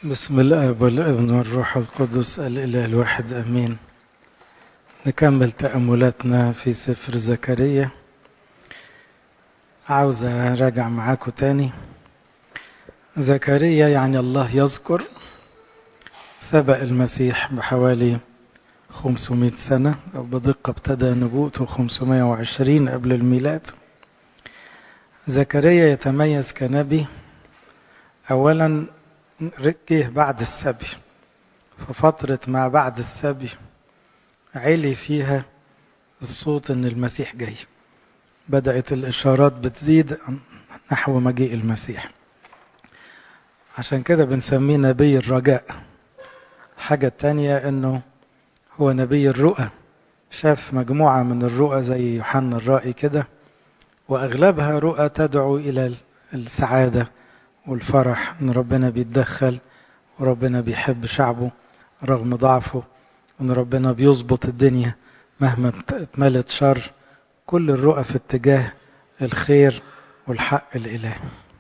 بسم الاب والابن والروح القدس الاله الواحد امين نكمل تاملاتنا في سفر زكريا عاوز اراجع معاكم تاني زكريا يعني الله يذكر سبق المسيح بحوالي 500 سنة أو بدقة ابتدى نبوءته 520 قبل الميلاد زكريا يتميز كنبي أولا جه بعد السبي ففترة ما بعد السبي علي فيها الصوت ان المسيح جاي بدأت الإشارات بتزيد نحو مجيء المسيح عشان كده بنسميه نبي الرجاء الحاجة التانية انه هو نبي الرؤى شاف مجموعة من الرؤى زي يوحنا الرائي كده وأغلبها رؤى تدعو إلى السعادة والفرح ان ربنا بيتدخل وربنا بيحب شعبه رغم ضعفه وان ربنا بيظبط الدنيا مهما اتملت شر كل الرؤى في اتجاه الخير والحق الالهي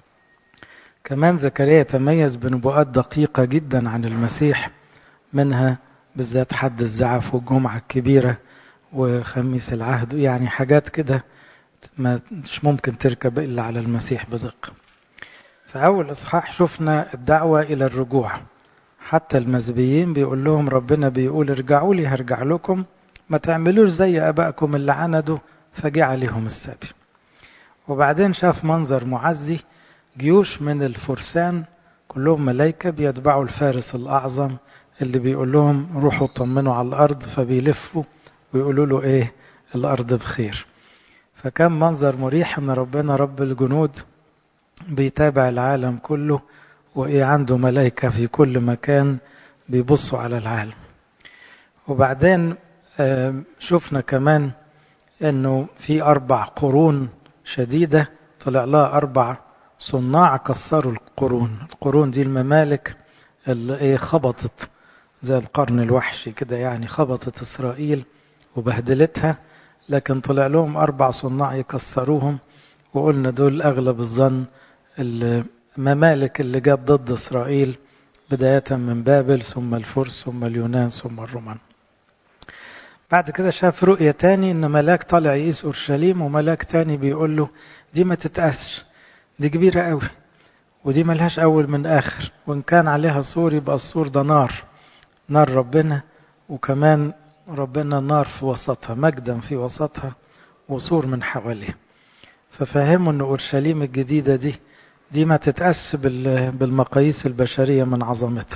كمان زكريا يتميز بنبوءات دقيقة جدا عن المسيح منها بالذات حد الزعف والجمعة الكبيرة وخميس العهد يعني حاجات كده ما مش ممكن تركب إلا على المسيح بدقة في أول إصحاح شفنا الدعوة إلى الرجوع حتى المزبيين بيقول لهم ربنا بيقول ارجعوا لي هرجع لكم ما تعملوش زي أبائكم اللي عندوا فجاء عليهم السبي وبعدين شاف منظر معزي جيوش من الفرسان كلهم ملايكة بيتبعوا الفارس الأعظم اللي بيقول لهم روحوا طمنوا على الأرض فبيلفوا ويقولوا له إيه الأرض بخير فكان منظر مريح أن ربنا رب الجنود بيتابع العالم كله وإيه عنده ملائكة في كل مكان بيبصوا على العالم وبعدين شفنا كمان أنه في أربع قرون شديدة طلع لها أربع صناع كسروا القرون القرون دي الممالك اللي إيه خبطت زي القرن الوحشي كده يعني خبطت إسرائيل وبهدلتها لكن طلع لهم أربع صناع يكسروهم وقلنا دول أغلب الظن الممالك اللي جت ضد إسرائيل بداية من بابل ثم الفرس ثم اليونان ثم الرومان بعد كده شاف رؤية تاني إن ملاك طالع يقيس أورشليم وملاك تاني بيقول له دي ما تتقاسش دي كبيرة قوي ودي ملهاش أول من آخر وإن كان عليها سور يبقى السور ده نار نار ربنا وكمان ربنا نار في وسطها مجدا في وسطها وسور من حواليه ففهموا ان اورشليم الجديده دي دي ما تتقاس بالمقاييس البشريه من عظمتها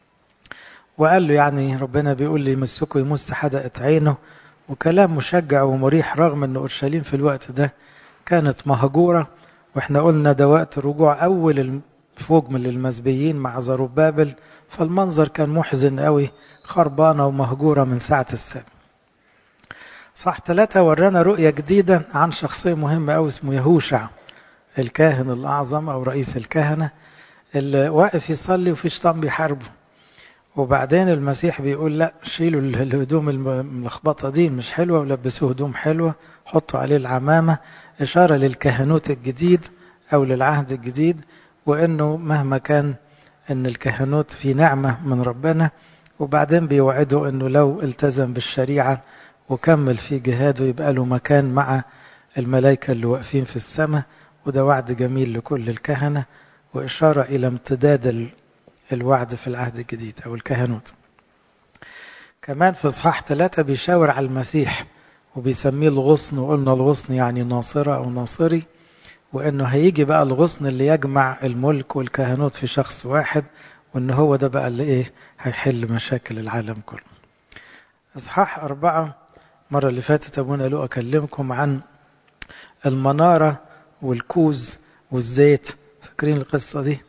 وقال له يعني ربنا بيقول لي يمسكه يمس حدقه عينه وكلام مشجع ومريح رغم ان اورشليم في الوقت ده كانت مهجوره واحنا قلنا ده وقت رجوع اول فوج من المزبيين مع زروبابل فالمنظر كان محزن قوي خربانه ومهجوره من ساعه السبت صح ثلاثة ورانا رؤية جديدة عن شخصية مهمة أوي اسمه يهوشع الكاهن الأعظم أو رئيس الكهنة اللي واقف يصلي وفي شيطان بيحاربه وبعدين المسيح بيقول لا شيلوا الهدوم الملخبطة دي مش حلوة ولبسوه هدوم حلوة حطوا عليه العمامة إشارة للكهنوت الجديد أو للعهد الجديد وإنه مهما كان إن الكهنوت في نعمة من ربنا وبعدين بيوعده إنه لو التزم بالشريعة وكمل في جهاده يبقى له مكان مع الملائكة اللي واقفين في السماء وده وعد جميل لكل الكهنة وإشارة إلى امتداد الوعد في العهد الجديد أو الكهنوت كمان في إصحاح ثلاثة بيشاور على المسيح وبيسميه الغصن وقلنا الغصن يعني ناصرة أو ناصري وإنه هيجي بقى الغصن اللي يجمع الملك والكهنوت في شخص واحد وإن هو ده بقى اللي إيه هيحل مشاكل العالم كله إصحاح أربعة المرة اللي فاتت أبونا قالوا أكلمكم عن المنارة والكوز والزيت فاكرين القصة دي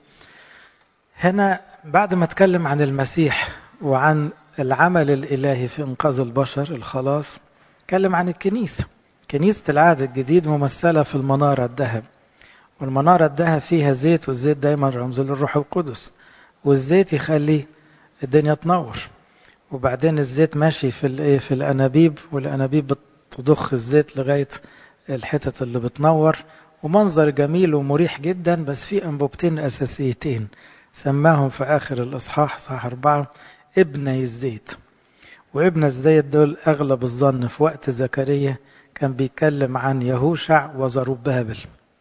هنا بعد ما اتكلم عن المسيح وعن العمل الإلهي في إنقاذ البشر الخلاص اتكلم عن الكنيسة كنيسة العهد الجديد ممثلة في المنارة الذهب والمنارة الذهب فيها زيت والزيت دايما رمز للروح القدس والزيت يخلي الدنيا تنور وبعدين الزيت ماشي في في الانابيب والانابيب بتضخ الزيت لغايه الحتت اللي بتنور ومنظر جميل ومريح جدا بس في انبوبتين اساسيتين سماهم في آخر الإصحاح صح أربعة ابني الزيت وابن الزيت دول أغلب الظن في وقت زكريا كان بيتكلم عن يهوشع وزربابل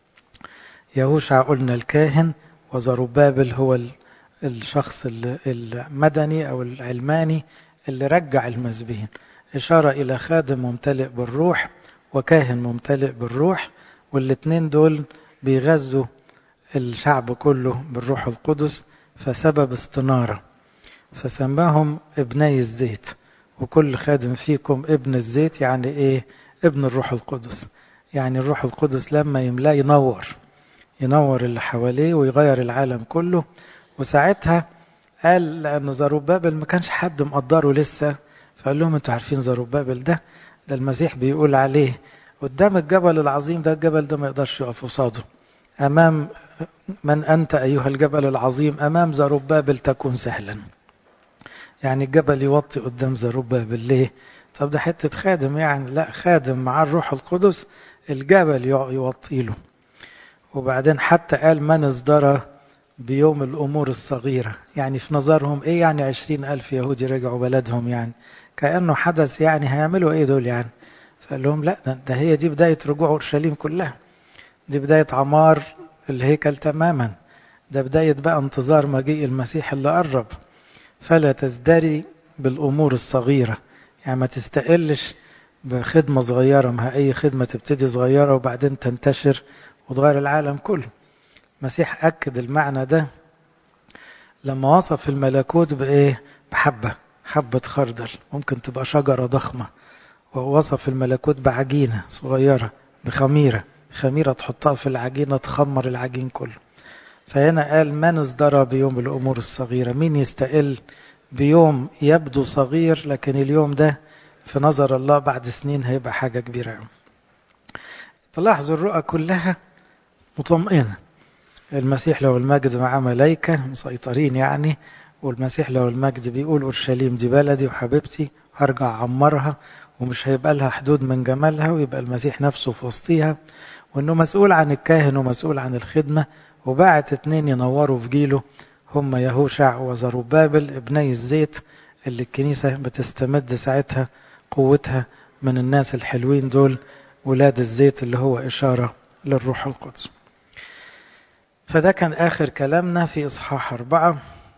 يهوشع قلنا الكاهن وزربابل هو الشخص المدني أو العلماني اللي رجع المسبيين إشارة إلى خادم ممتلئ بالروح وكاهن ممتلئ بالروح والاثنين دول بيغذوا الشعب كله بالروح القدس فسبب استنارة فسماهم ابني الزيت وكل خادم فيكم ابن الزيت يعني ايه ابن الروح القدس يعني الروح القدس لما يملاه ينور ينور اللي حواليه ويغير العالم كله وساعتها قال لأن زروبابل ما كانش حد مقدره لسه فقال لهم انتوا عارفين زروبابل ده ده المسيح بيقول عليه قدام الجبل العظيم ده الجبل ده ما يقدرش يقف قصاده أمام من أنت أيها الجبل العظيم أمام زروبابل تكون سهلا يعني الجبل يوطي قدام زروبابل ليه طب ده حتة خادم يعني لا خادم مع الروح القدس الجبل يوطي له وبعدين حتى قال من ازدرى بيوم الأمور الصغيرة يعني في نظرهم إيه يعني عشرين ألف يهودي رجعوا بلدهم يعني كأنه حدث يعني هيعملوا إيه دول يعني فقال لهم لا ده, ده هي دي بداية رجوع أورشليم كلها دي بداية عمار الهيكل تماما ده بداية بقى انتظار مجيء المسيح اللي قرب فلا تزدري بالأمور الصغيرة يعني ما تستقلش بخدمة صغيرة ما أي خدمة تبتدي صغيرة وبعدين تنتشر وتغير العالم كله المسيح أكد المعنى ده لما وصف الملكوت بإيه بحبة حبة خردل ممكن تبقى شجرة ضخمة ووصف الملكوت بعجينة صغيرة بخميرة خميرة تحطها في العجينة تخمر العجين كله فهنا قال من ازدرى بيوم الأمور الصغيرة مين يستقل بيوم يبدو صغير لكن اليوم ده في نظر الله بعد سنين هيبقى حاجة كبيرة تلاحظوا الرؤى كلها مطمئنة المسيح له المجد مع ملائكة مسيطرين يعني والمسيح له المجد بيقول أورشليم دي بلدي وحبيبتي هرجع أعمرها ومش هيبقى لها حدود من جمالها ويبقى المسيح نفسه في وسطيها وانه مسؤول عن الكاهن ومسؤول عن الخدمة وبعت اتنين ينوروا في جيله هم يهوشع وزروبابل ابني الزيت اللي الكنيسة بتستمد ساعتها قوتها من الناس الحلوين دول ولاد الزيت اللي هو إشارة للروح القدس فده كان آخر كلامنا في إصحاح أربعة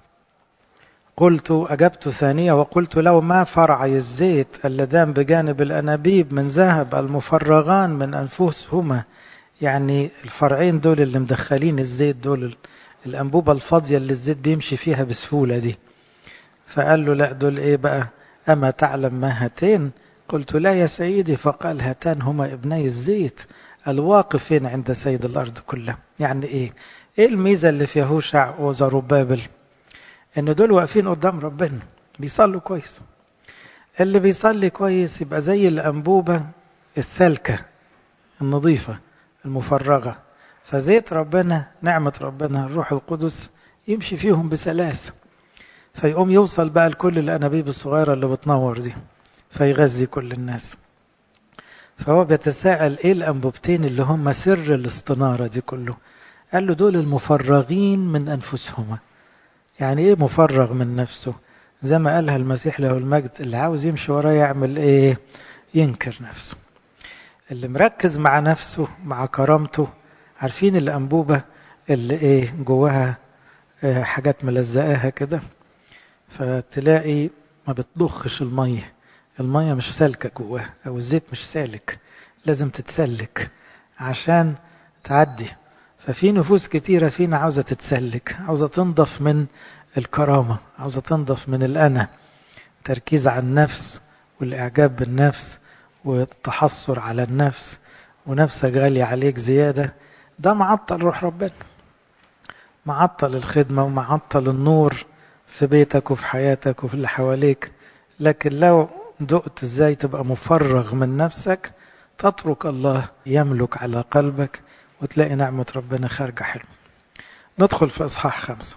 قلت أجبت ثانية وقلت له ما فرعي الزيت اللذان بجانب الأنابيب من ذهب المفرغان من أنفسهما يعني الفرعين دول اللي مدخلين الزيت دول الأنبوبة الفاضية اللي الزيت بيمشي فيها بسهولة دي فقال له لا دول إيه بقى أما تعلم ما هاتين قلت لا يا سيدي فقال هاتان هما ابني الزيت الواقفين عند سيد الأرض كلها يعني إيه إيه الميزة اللي في يهوشع وزروبابل إن دول واقفين قدام ربنا بيصلوا كويس اللي بيصلي كويس يبقى زي الأنبوبة السالكة النظيفة المفرغة فزيت ربنا نعمة ربنا الروح القدس يمشي فيهم بسلاسة فيقوم يوصل بقى لكل الأنابيب الصغيرة اللي بتنور دي فيغذي كل الناس فهو بيتساءل ايه الأنبوبتين اللي هم سر الاستنارة دي كله قال له دول المفرغين من أنفسهما يعني ايه مفرغ من نفسه زي ما قالها المسيح له المجد اللي عاوز يمشي وراه يعمل ايه ينكر نفسه اللي مركز مع نفسه مع كرامته عارفين الأنبوبة اللي ايه جواها إيه حاجات ملزقاها كده فتلاقي ما بتضخش المية المية مش سالكة جواها أو الزيت مش سالك لازم تتسلك عشان تعدي ففي نفوس كتيرة فينا عاوزة تتسلك عاوزة تنضف من الكرامة عاوزة تنضف من الأنا تركيز على النفس والإعجاب بالنفس والتحصر على النفس ونفسك غالية عليك زيادة ده معطل روح ربنا معطل الخدمة ومعطل النور في بيتك وفي حياتك وفي اللي حواليك لكن لو دقت ازاي تبقى مفرغ من نفسك تترك الله يملك على قلبك وتلاقي نعمة ربنا خارجة حلو ندخل في إصحاح خمسة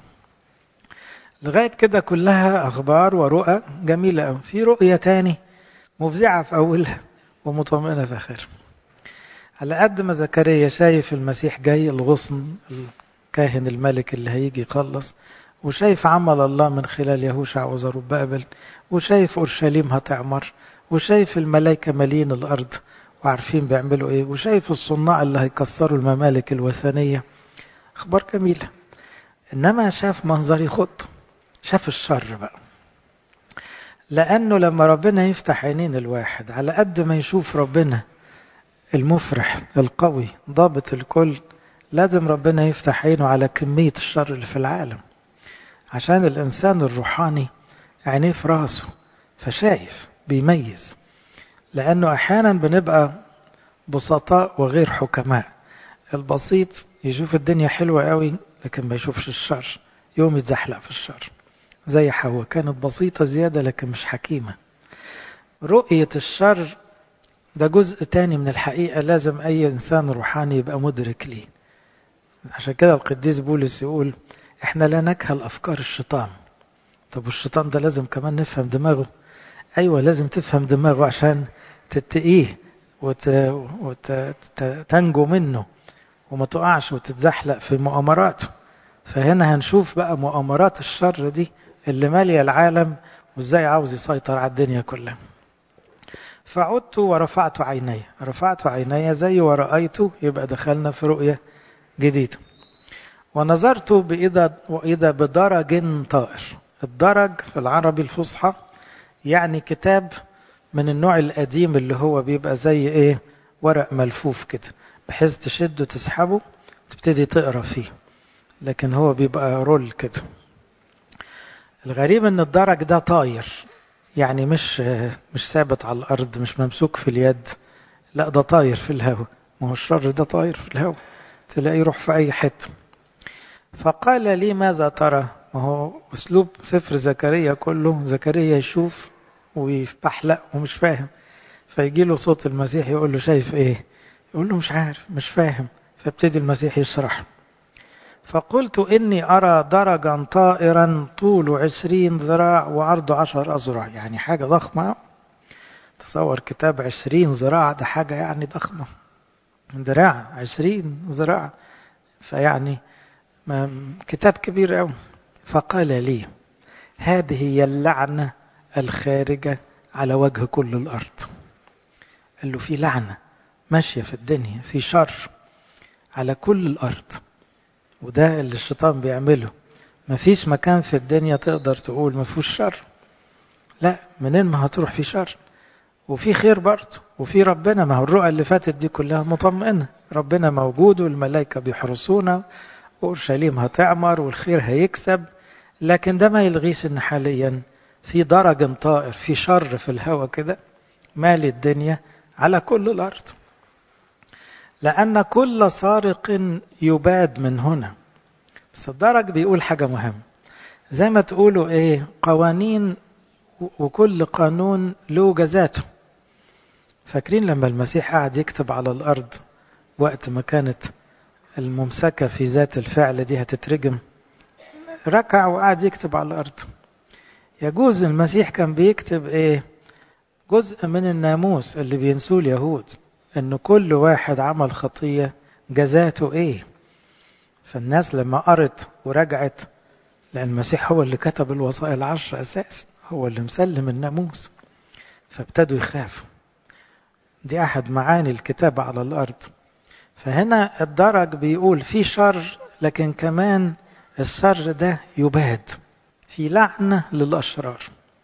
لغاية كده كلها أخبار ورؤى جميلة أوي في رؤية تاني مفزعة في أولها ومطمئنة في آخرها على قد ما زكريا شايف المسيح جاي الغصن الكاهن الملك اللي هيجي يخلص وشايف عمل الله من خلال يهوشع وزربابل وشايف أورشليم هتعمر وشايف الملائكة مالين الأرض وعارفين بيعملوا إيه وشايف الصناع اللي هيكسروا الممالك الوثنية أخبار جميلة إنما شاف منظر يخض شاف الشر بقى لأنه لما ربنا يفتح عينين الواحد على قد ما يشوف ربنا المفرح القوي ضابط الكل لازم ربنا يفتح عينه على كمية الشر اللي في العالم عشان الإنسان الروحاني عينيه في راسه فشايف بيميز لأنه أحيانا بنبقى بسطاء وغير حكماء البسيط يشوف الدنيا حلوة قوي لكن ما يشوفش الشر يوم يتزحلق في الشر زي حواء كانت بسيطة زيادة لكن مش حكيمة رؤية الشر ده جزء تاني من الحقيقة لازم أي إنسان روحاني يبقى مدرك ليه عشان كده القديس بولس يقول احنا لا نكهل أفكار الشيطان طب والشيطان ده لازم كمان نفهم دماغه أيوة لازم تفهم دماغه عشان تتقيه وت... وتنجو منه وما تقعش وتتزحلق في مؤامراته فهنا هنشوف بقى مؤامرات الشر دي اللي مالية العالم وازاي عاوز يسيطر على الدنيا كلها فعدت ورفعت عيني رفعت عيني زي ورأيت يبقى دخلنا في رؤية جديدة ونظرت بإذا وإذا بدرج طائر الدرج في العربي الفصحى يعني كتاب من النوع القديم اللي هو بيبقى زي ايه ورق ملفوف كده بحيث تشده تسحبه تبتدي تقرا فيه لكن هو بيبقى رول كده الغريب ان الدرج ده طاير يعني مش مش ثابت على الارض مش ممسوك في اليد لا ده طاير في الهواء ما هو الشر ده طاير في الهواء تلاقيه يروح في اي حته فقال لي ماذا ترى ما هو اسلوب سفر زكريا كله زكريا يشوف ويفحلق ومش فاهم فيجي له صوت المسيح يقول له شايف ايه يقول له مش عارف مش فاهم فابتدي المسيح يشرح فقلت إني أرى درجا طائرا طوله عشرين ذراع وعرضه عشر أذرع يعني حاجة ضخمة تصور كتاب عشرين ذراع ده حاجة يعني ضخمة ذراع عشرين ذراع فيعني ما كتاب كبير أوي فقال لي هذه هي اللعنة الخارجة على وجه كل الأرض قال له في لعنة ماشية في الدنيا في شر على كل الأرض وده اللي الشيطان بيعمله مفيش مكان في الدنيا تقدر تقول ما فيهوش شر لا منين ما هتروح في شر وفي خير برضه وفي ربنا ما هو الرؤى اللي فاتت دي كلها مطمئنة ربنا موجود والملائكة بيحرسونا وأورشليم هتعمر والخير هيكسب لكن ده ما يلغيش ان حاليا في درج طائر في شر في الهواء كده مالي الدنيا على كل الأرض لأن كل سارق يباد من هنا بس الدرج بيقول حاجة مهمة زي ما تقولوا ايه قوانين وكل قانون له جزاته فاكرين لما المسيح قعد يكتب على الأرض وقت ما كانت الممسكة في ذات الفعل دي هتترجم ركع وقعد يكتب على الأرض يجوز المسيح كان بيكتب ايه جزء من الناموس اللي بينسوه اليهود ان كل واحد عمل خطية جزاته ايه فالناس لما قرت ورجعت لان المسيح هو اللي كتب الوصايا العشر اساس هو اللي مسلم الناموس فابتدوا يخافوا دي احد معاني الكتابة على الارض فهنا الدرج بيقول في شر لكن كمان الشر ده يباد في لعنة للأشرار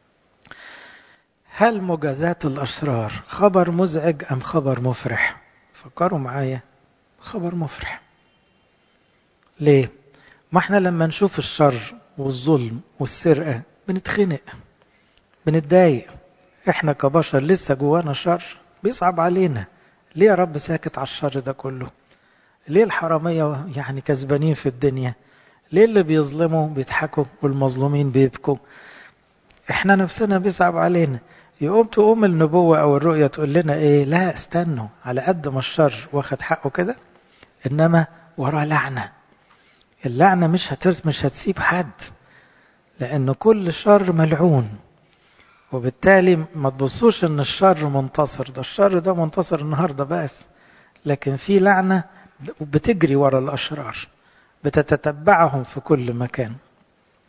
هل مجازات الأشرار خبر مزعج أم خبر مفرح فكروا معايا خبر مفرح ليه ما احنا لما نشوف الشر والظلم والسرقة بنتخنق بنتضايق احنا كبشر لسه جوانا شر بيصعب علينا ليه يا رب ساكت على الشر ده كله ليه الحرامية يعني كسبانين في الدنيا ليه اللي بيظلموا بيضحكوا والمظلومين بيبكوا احنا نفسنا بيصعب علينا يقوم تقوم النبوة أو الرؤية تقول لنا إيه لا استنوا على قد ما الشر واخد حقه كده إنما وراه لعنة اللعنة مش هترس مش هتسيب حد لأن كل شر ملعون وبالتالي ما تبصوش إن الشر منتصر ده الشر ده منتصر النهاردة بس لكن في لعنة بتجري ورا الأشرار بتتتبعهم في كل مكان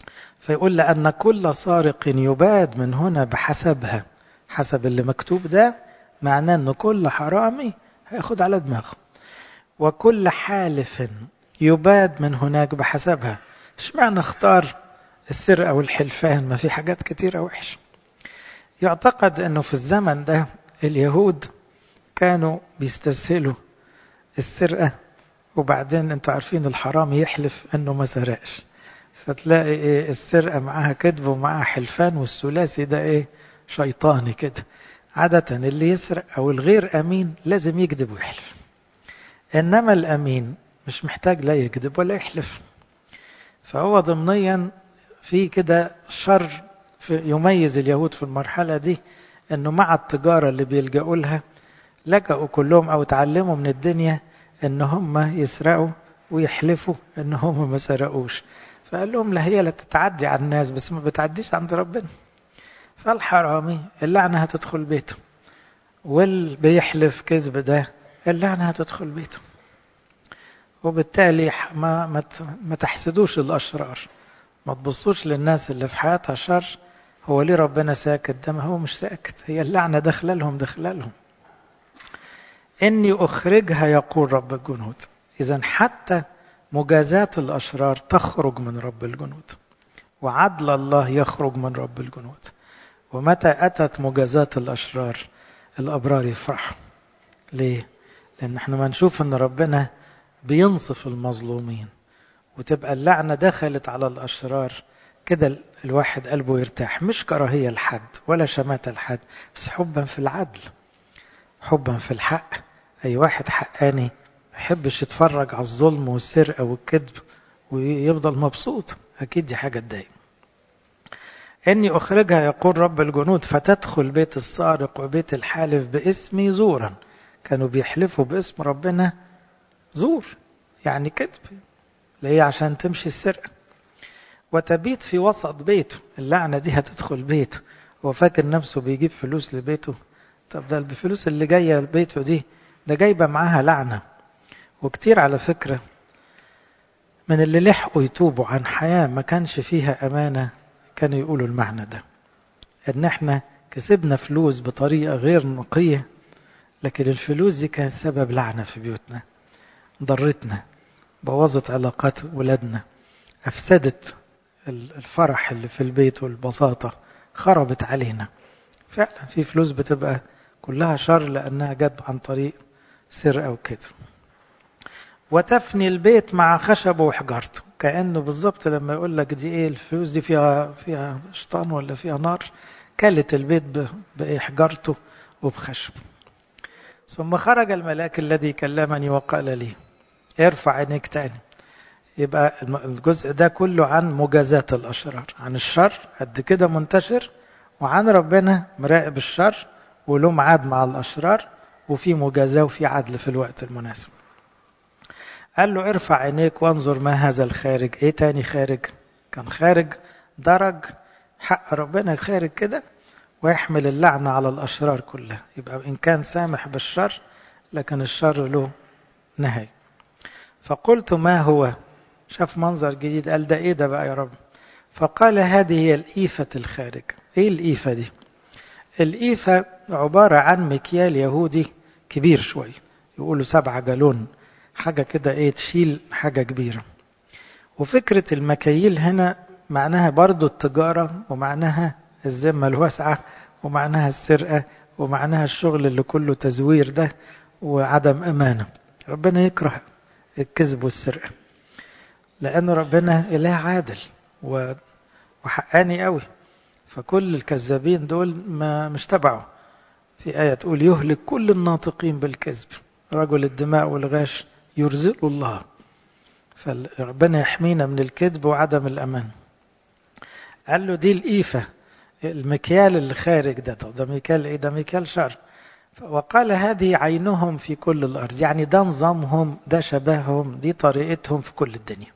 فيقول لأن كل سارق يباد من هنا بحسبها حسب اللي مكتوب ده معناه أن كل حرامي هياخد على دماغه وكل حالف يباد من هناك بحسبها اشمعنى اختار السرقة والحلفان ما في حاجات كتيرة وحشة يعتقد أنه في الزمن ده اليهود كانوا بيستسهلوا السرقة وبعدين انتوا عارفين الحرام يحلف انه ما سرقش فتلاقي ايه السرقة معاها كذب ومعاها حلفان والثلاثي ده ايه شيطاني كده عادة اللي يسرق او الغير امين لازم يكذب ويحلف انما الامين مش محتاج لا يكذب ولا يحلف فهو ضمنيا في كده شر في يميز اليهود في المرحلة دي انه مع التجارة اللي بيلجأوا لها لجأوا كلهم او اتعلموا من الدنيا ان هم يسرقوا ويحلفوا ان هم ما سرقوش فقال لهم لا هي لا تتعدي على الناس بس ما بتعديش عند ربنا فالحرامي اللعنة هتدخل بيته واللي بيحلف كذب ده اللعنة هتدخل بيته وبالتالي ما ما ما تحسدوش الاشرار ما تبصوش للناس اللي في حياتها شر هو ليه ربنا ساكت ده ما هو مش ساكت هي اللعنة داخله لهم داخله لهم إني أخرجها يقول رب الجنود إذا حتى مجازات الأشرار تخرج من رب الجنود وعدل الله يخرج من رب الجنود ومتى أتت مجازات الأشرار الأبرار يفرحوا ليه؟ لأن احنا ما نشوف أن ربنا بينصف المظلومين وتبقى اللعنة دخلت على الأشرار كده الواحد قلبه يرتاح مش كراهية لحد ولا شماتة لحد بس حبا في العدل حبا في الحق أي واحد حقاني ما يحبش يتفرج على الظلم والسرقة والكذب ويفضل مبسوط أكيد دي حاجة تضايق إني أخرجها يقول رب الجنود فتدخل بيت السارق وبيت الحالف باسمي زورا كانوا بيحلفوا باسم ربنا زور يعني كذب ليه عشان تمشي السرقة وتبيت في وسط بيته اللعنة دي هتدخل بيته هو فاكر نفسه بيجيب فلوس لبيته طب ده الفلوس اللي جاية لبيته دي ده جايبة معاها لعنة وكتير على فكرة من اللي لحقوا يتوبوا عن حياة ما كانش فيها أمانة كانوا يقولوا المعنى ده إن احنا كسبنا فلوس بطريقة غير نقية لكن الفلوس دي كانت سبب لعنة في بيوتنا ضرتنا بوظت علاقات ولادنا أفسدت الفرح اللي في البيت والبساطة خربت علينا فعلا في فلوس بتبقى كلها شر لأنها جت عن طريق سرقة وكده وتفني البيت مع خشبه وحجارته كأنه بالظبط لما يقول لك دي ايه الفلوس دي فيها فيها شيطان ولا فيها نار كلت البيت بحجارته وبخشبه ثم خرج الملاك الذي كلمني وقال لي ارفع عينيك تاني يبقى الجزء ده كله عن مجازات الأشرار عن الشر قد كده منتشر وعن ربنا مراقب الشر وله ميعاد مع الأشرار وفي مجازاة وفي عدل في الوقت المناسب قال له ارفع عينيك وانظر ما هذا الخارج ايه تاني خارج كان خارج درج حق ربنا خارج كده ويحمل اللعنة على الأشرار كلها يبقى إن كان سامح بالشر لكن الشر له نهاية فقلت ما هو شاف منظر جديد قال ده ايه ده بقى يا رب فقال هذه هي الإيفة الخارج ايه الإيفة دي الإيفة عبارة عن مكيال يهودي كبير شوي يقولوا سبعة جالون حاجة كده ايه تشيل حاجة كبيرة وفكرة المكاييل هنا معناها برضو التجارة ومعناها الذمة الواسعة ومعناها السرقة ومعناها الشغل اللي كله تزوير ده وعدم أمانة ربنا يكره الكذب والسرقة لأن ربنا إله عادل وحقاني قوي فكل الكذابين دول ما مش تبعه في آية تقول يهلك كل الناطقين بالكذب رجل الدماء والغاش يرزق الله فربنا يحمينا من الكذب وعدم الأمان قال له دي الإيفة المكيال اللي خارج ده طب ده مكيال ايه ده مكيال شر وقال هذه عينهم في كل الأرض يعني ده نظامهم ده شبههم دي طريقتهم في كل الدنيا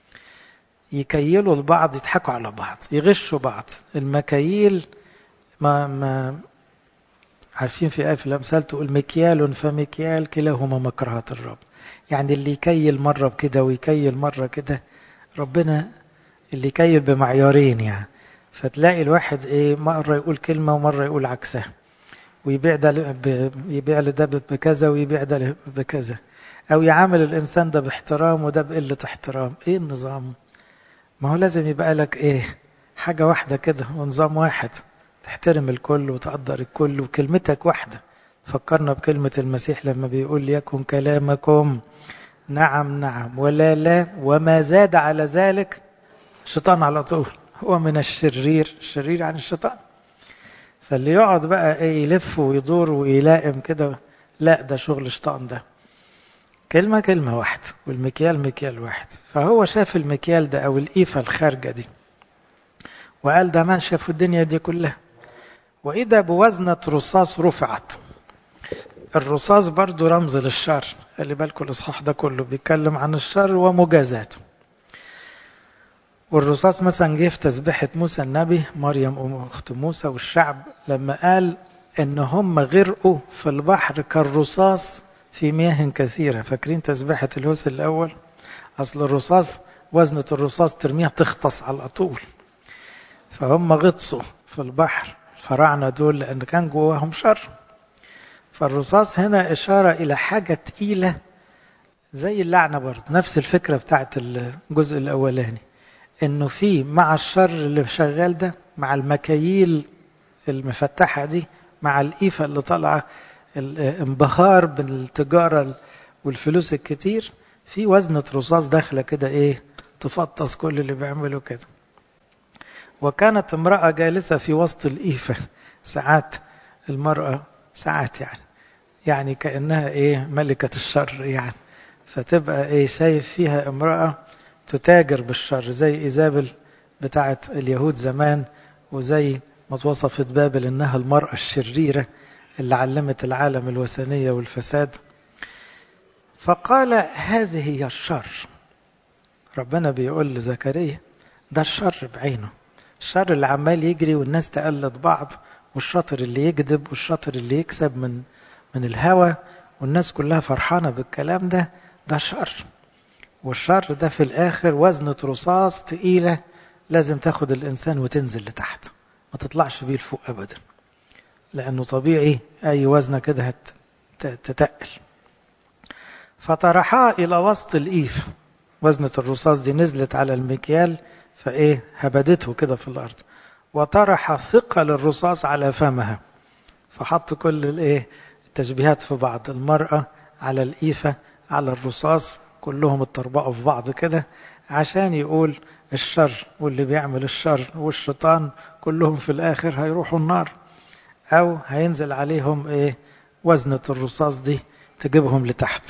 يكيلوا البعض يضحكوا على بعض يغشوا بعض المكاييل ما ما عارفين في آية في الأمثال تقول مكيال فمكيال كلاهما مكرهات الرب يعني اللي يكيل مرة بكده ويكيل مرة كده ربنا اللي يكيل بمعيارين يعني فتلاقي الواحد ايه مرة يقول كلمة ومرة يقول عكسها ويبيع ده ب... يبيع لده بكذا ويبيع ده بكذا او يعامل الانسان ده باحترام وده بقلة احترام ايه النظام ما هو لازم يبقى لك ايه حاجة واحدة كده ونظام واحد تحترم الكل وتقدر الكل وكلمتك واحدة فكرنا بكلمة المسيح لما بيقول يكن كلامكم نعم نعم ولا لا وما زاد على ذلك شيطان على طول هو من الشرير الشرير عن الشيطان فاللي يقعد بقى ايه يلف ويدور ويلائم كده لا ده شغل شيطان ده كلمة كلمة واحدة والمكيال مكيال واحد فهو شاف المكيال ده أو الإيفة الخارجة دي وقال ده ماشية في الدنيا دي كلها وإذا بوزنة رصاص رفعت الرصاص برضو رمز للشر اللي بالكم الإصحاح ده كله بيتكلم عن الشر ومجازاته والرصاص مثلا جه في تسبيحة موسى النبي مريم أم أخت موسى والشعب لما قال إن هم غرقوا في البحر كالرصاص في مياه كثيرة فاكرين تسبيحة الهوس الأول أصل الرصاص وزنة الرصاص ترميها تختص على طول فهم غطسوا في البحر الفراعنة دول لأن كان جواهم شر فالرصاص هنا إشارة إلى حاجة تقيلة زي اللعنة برضه نفس الفكرة بتاعت الجزء الأولاني إنه في مع الشر اللي شغال ده مع المكاييل المفتحة دي مع الإيفة اللي طالعة الانبهار بالتجارة والفلوس الكتير في وزنة رصاص داخلة كده إيه تفطس كل اللي بيعملوا كده وكانت امرأة جالسة في وسط الإيفة ساعات المرأة ساعات يعني يعني كأنها إيه ملكة الشر يعني فتبقى إيه شايف فيها امرأة تتاجر بالشر زي إيزابل بتاعة اليهود زمان وزي ما وصفت بابل إنها المرأة الشريرة اللي علمت العالم الوثنية والفساد فقال هذه هي الشر ربنا بيقول لزكريا ده الشر بعينه الشر اللي عمال يجري والناس تقلد بعض والشاطر اللي يكذب والشاطر اللي يكسب من من الهوى والناس كلها فرحانة بالكلام ده ده شر والشر ده في الآخر وزنة رصاص تقيلة لازم تاخد الإنسان وتنزل لتحت ما تطلعش بيه لفوق أبدا لأنه طبيعي أي وزنة كده تتقل فطرحها إلى وسط الإيف وزنة الرصاص دي نزلت على المكيال فإيه هبدته كده في الأرض وطرح ثقل الرصاص على فمها فحط كل الإيه التشبيهات في بعض المرأة على الإيفة على الرصاص كلهم اتطربقوا في بعض كده عشان يقول الشر واللي بيعمل الشر والشيطان كلهم في الآخر هيروحوا النار أو هينزل عليهم إيه وزنة الرصاص دي تجيبهم لتحت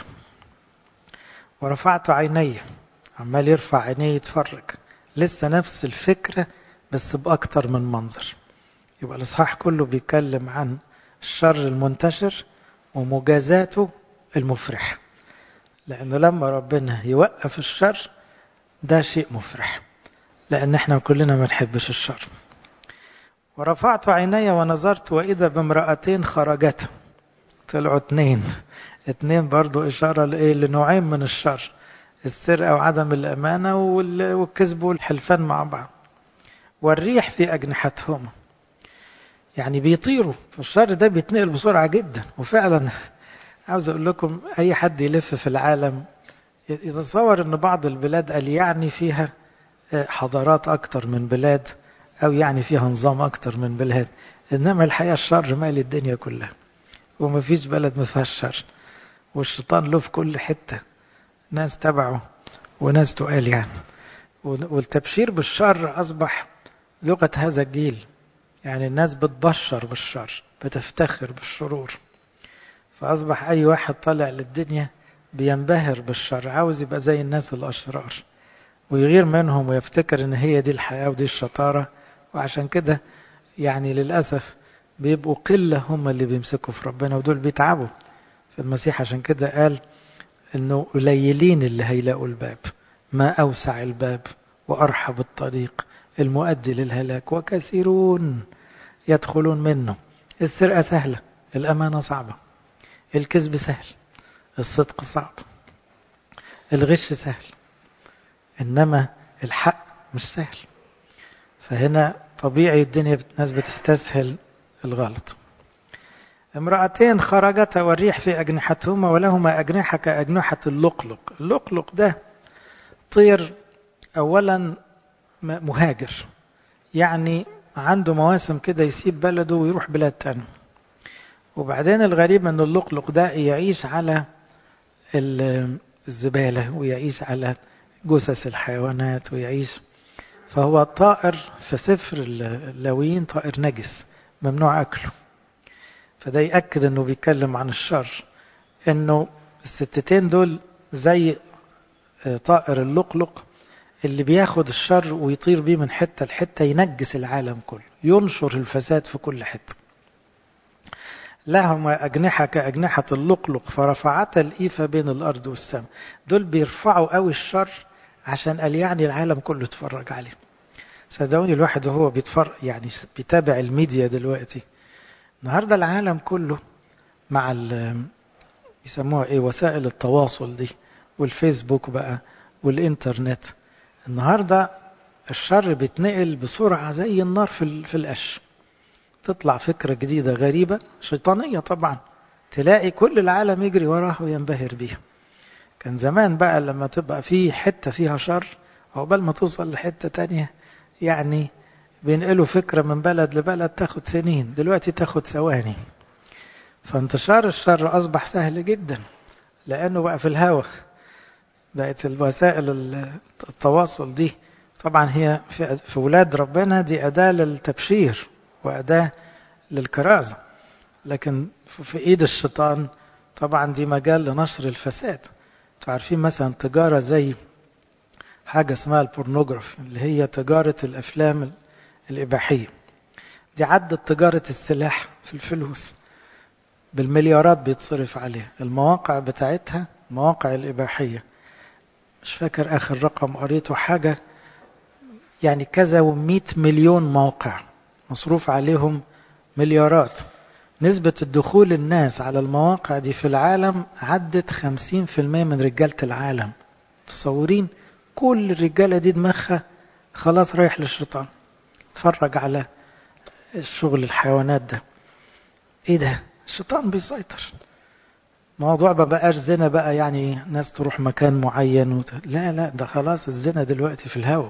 ورفعت عيني عمال يرفع عينيه يتفرج لسه نفس الفكرة بس بأكتر من منظر يبقى الإصحاح كله بيتكلم عن الشر المنتشر ومجازاته المفرحة لأنه لما ربنا يوقف الشر ده شيء مفرح لأن احنا كلنا ما نحبش الشر ورفعت عيني ونظرت وإذا بامرأتين خرجتا طلعوا اتنين اتنين برضو إشارة لإيه لنوعين من الشر السرقة وعدم الأمانة والكذب والحلفان مع بعض والريح في أجنحتهما يعني بيطيروا فالشر ده بيتنقل بسرعة جدا وفعلا عاوز أقول لكم أي حد يلف في العالم يتصور أن بعض البلاد قال يعني فيها حضارات أكتر من بلاد أو يعني فيها نظام أكتر من بلاد إنما الحقيقة الشر مالي الدنيا كلها وما فيش بلد ما فيهاش شر والشيطان له في كل حتة ناس تبعه وناس تقال يعني والتبشير بالشر أصبح لغة هذا الجيل يعني الناس بتبشر بالشر بتفتخر بالشرور فأصبح أي واحد طالع للدنيا بينبهر بالشر عاوز يبقى زي الناس الأشرار ويغير منهم ويفتكر ان هي دي الحياة ودي الشطارة وعشان كده يعني للأسف بيبقوا قلة هم اللي بيمسكوا في ربنا ودول بيتعبوا في المسيح عشان كده قال انه قليلين اللي هيلاقوا الباب ما أوسع الباب وأرحب الطريق المؤدي للهلاك وكثيرون يدخلون منه السرقة سهلة الأمانة صعبة الكذب سهل الصدق صعب الغش سهل إنما الحق مش سهل فهنا طبيعي الدنيا الناس بتستسهل الغلط امرأتين خرجتا والريح في أجنحتهما ولهما أجنحة كأجنحة اللقلق اللقلق ده طير أولا مهاجر يعني عنده مواسم كده يسيب بلده ويروح بلاد تانية وبعدين الغريب أن اللقلق ده يعيش على الزبالة ويعيش على جثث الحيوانات ويعيش فهو طائر في سفر اللاويين طائر نجس ممنوع أكله فده يأكد أنه بيتكلم عن الشر أنه الستتين دول زي طائر اللقلق اللي بياخد الشر ويطير بيه من حتة لحتة ينجس العالم كله ينشر الفساد في كل حتة لهما أجنحة كأجنحة اللقلق فرفعتا الإيفة بين الأرض والسماء دول بيرفعوا قوي الشر عشان قال يعني العالم كله يتفرج عليه صدقوني الواحد وهو بيتفرج يعني بيتابع الميديا دلوقتي النهاردة العالم كله مع يسموها ايه وسائل التواصل دي والفيسبوك بقى والإنترنت النهاردة الشر بيتنقل بسرعة زي النار في, في القش تطلع فكرة جديدة غريبة شيطانية طبعا تلاقي كل العالم يجري وراها وينبهر بيها كان زمان بقى لما تبقى في حتة فيها شر عقبال ما توصل لحتة تانية يعني بينقلوا فكرة من بلد لبلد تاخد سنين دلوقتي تاخد ثواني فانتشار الشر أصبح سهل جدا لأنه بقى في الهوا بقت الوسائل التواصل دي طبعا هي في ولاد ربنا دي أداة للتبشير وأداة للكرازة لكن في إيد الشيطان طبعا دي مجال لنشر الفساد عارفين مثلا تجارة زي حاجة اسمها البورنوغرافي اللي هي تجارة الأفلام الإباحية دي عدت تجارة السلاح في الفلوس بالمليارات بيتصرف عليها المواقع بتاعتها مواقع الإباحية مش فاكر آخر رقم قريته حاجة يعني كذا ومئة مليون موقع مصروف عليهم مليارات نسبة الدخول الناس على المواقع دي في العالم عدت 50% من رجالة العالم تصورين كل الرجالة دي دماغها خلاص رايح للشيطان اتفرج على الشغل الحيوانات ده ايه ده الشيطان بيسيطر موضوع ما بقاش زنا بقى يعني ناس تروح مكان معين وت... لا لا ده خلاص الزنا دلوقتي في الهواء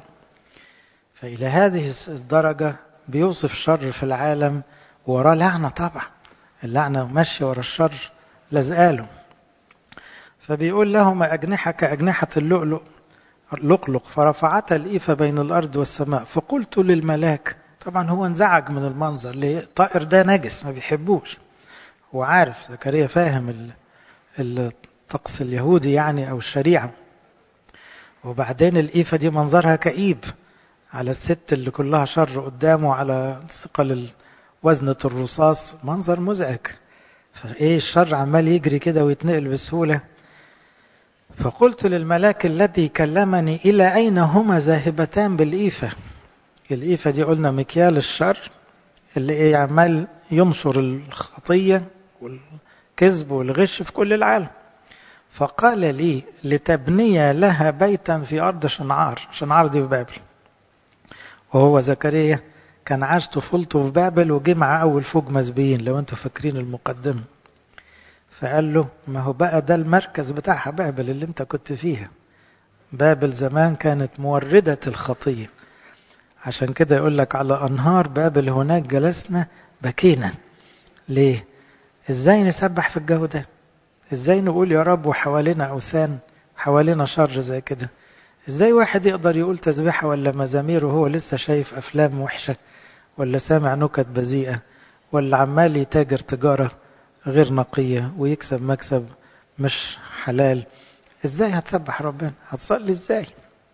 فإلى هذه الدرجة بيوصف شر في العالم وراه لعنة طبعا اللعنة ماشية ورا الشر لازقاله فبيقول لهما أجنحة كأجنحة اللؤلؤ لقلق فرفعتا الإيفة بين الأرض والسماء فقلت للملاك طبعا هو انزعج من المنظر ليه الطائر ده نجس ما بيحبوش هو عارف زكريا فاهم الطقس اليهودي يعني أو الشريعة وبعدين الإيفة دي منظرها كئيب على الست اللي كلها شر قدامه على ثقل وزنة الرصاص منظر مزعج فايه الشر عمال يجري كده ويتنقل بسهولة فقلت للملاك الذي كلمني إلى أين هما ذاهبتان بالإيفة الإيفة دي قلنا مكيال الشر اللي ايه عمال ينشر الخطية والكذب والغش في كل العالم فقال لي لتبني لها بيتا في أرض شنعار شنعار دي في بابل وهو زكريا كان عاش طفولته في بابل وجه مع أول فوج مسبيين لو أنتوا فاكرين المقدمة فقال له ما هو بقى ده المركز بتاعها بابل اللي أنت كنت فيها بابل زمان كانت موردة الخطية عشان كده يقول لك على أنهار بابل هناك جلسنا بكينا ليه؟ إزاي نسبح في الجو ده؟ إزاي نقول يا رب وحوالينا أوثان حوالينا شر زي كده؟ ازاي واحد يقدر يقول تسبيحة ولا مزامير وهو لسه شايف أفلام وحشة ولا سامع نكت بذيئة ولا عمال يتاجر تجارة غير نقية ويكسب مكسب مش حلال ازاي هتسبح ربنا هتصلي ازاي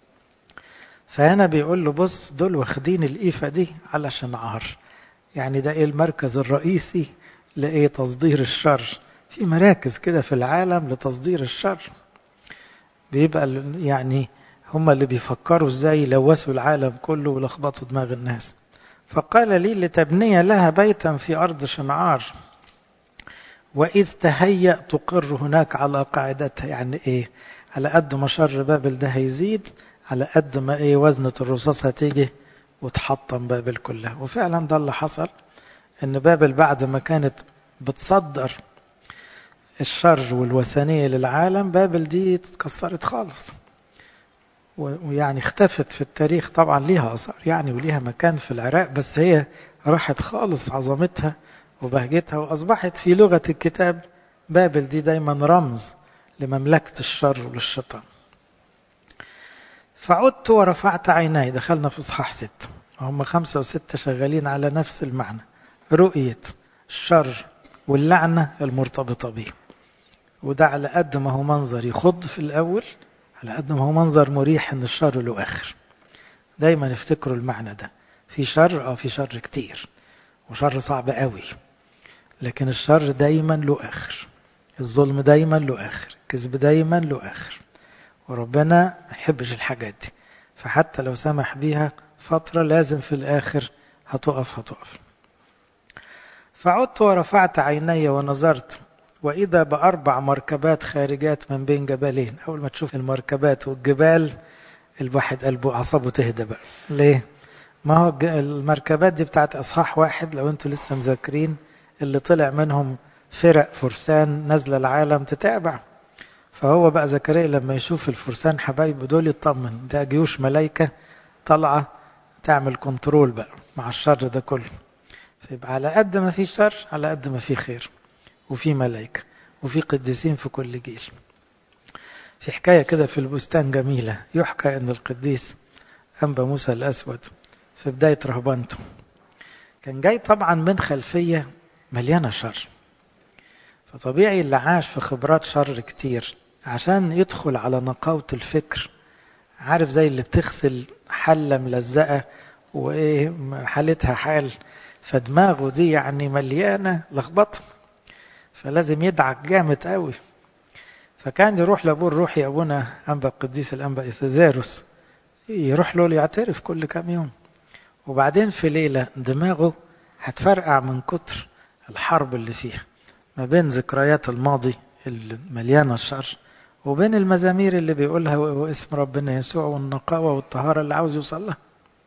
فهنا بيقول له بص دول واخدين الإيفة دي على شنعار يعني ده ايه المركز الرئيسي لإيه تصدير الشر في مراكز كده في العالم لتصدير الشر بيبقى يعني هم اللي بيفكروا ازاي يلوثوا العالم كله ولخبطوا دماغ الناس فقال لي لتبني لها بيتا في أرض شنعار وإذ تهيأ تقر هناك على قاعدتها يعني إيه على قد ما شر بابل ده هيزيد على قد ما ايه وزنة الرصاص هتيجي وتحطم بابل كلها وفعلا ده اللي حصل ان بابل بعد ما كانت بتصدر الشر والوثنية للعالم بابل دي اتكسرت خالص ويعني اختفت في التاريخ طبعا ليها اثار يعني وليها مكان في العراق بس هي راحت خالص عظمتها وبهجتها واصبحت في لغه الكتاب بابل دي دايما رمز لمملكه الشر وللشيطان فعدت ورفعت عيناي دخلنا في اصحاح ستة هم خمسة وستة شغالين على نفس المعنى رؤية الشر واللعنة المرتبطة به وده على قد ما هو منظر يخض في الأول على قد ما هو منظر مريح ان الشر له اخر دايما افتكروا المعنى ده في شر اه في شر كتير وشر صعب قوي لكن الشر دايما له اخر الظلم دايما له اخر الكذب دايما له اخر وربنا ما يحبش الحاجات دي فحتى لو سمح بيها فترة لازم في الآخر هتقف هتقف فعدت ورفعت عيني ونظرت وإذا بأربع مركبات خارجات من بين جبلين أول ما تشوف المركبات والجبال الواحد قلبه أعصابه تهدى بقى ليه؟ ما هو المركبات دي بتاعت أصحاح واحد لو أنتوا لسه مذاكرين اللي طلع منهم فرق فرسان نازلة العالم تتابع فهو بقى زكريا لما يشوف الفرسان حبايبه دول يطمن ده جيوش ملايكة طالعة تعمل كنترول بقى مع الشر ده كله فيبقى على قد ما في شر على قد ما في خير وفي ملائكة وفي قديسين في كل جيل في حكاية كده في البستان جميلة يحكى أن القديس أنبا موسى الأسود في بداية رهبانته كان جاي طبعا من خلفية مليانة شر فطبيعي اللي عاش في خبرات شر كتير عشان يدخل على نقاوة الفكر عارف زي اللي بتغسل حلة ملزقة وإيه حالتها حال فدماغه دي يعني مليانة لخبطة فلازم يدعك جامد قوي فكان يروح لابوه الروحي ابونا انبا القديس الانبا اثيزاروس يروح له يعترف كل كام يوم وبعدين في ليله دماغه هتفرقع من كتر الحرب اللي فيها ما بين ذكريات الماضي المليانه الشر وبين المزامير اللي بيقولها واسم ربنا يسوع والنقاوه والطهاره اللي عاوز يوصل لها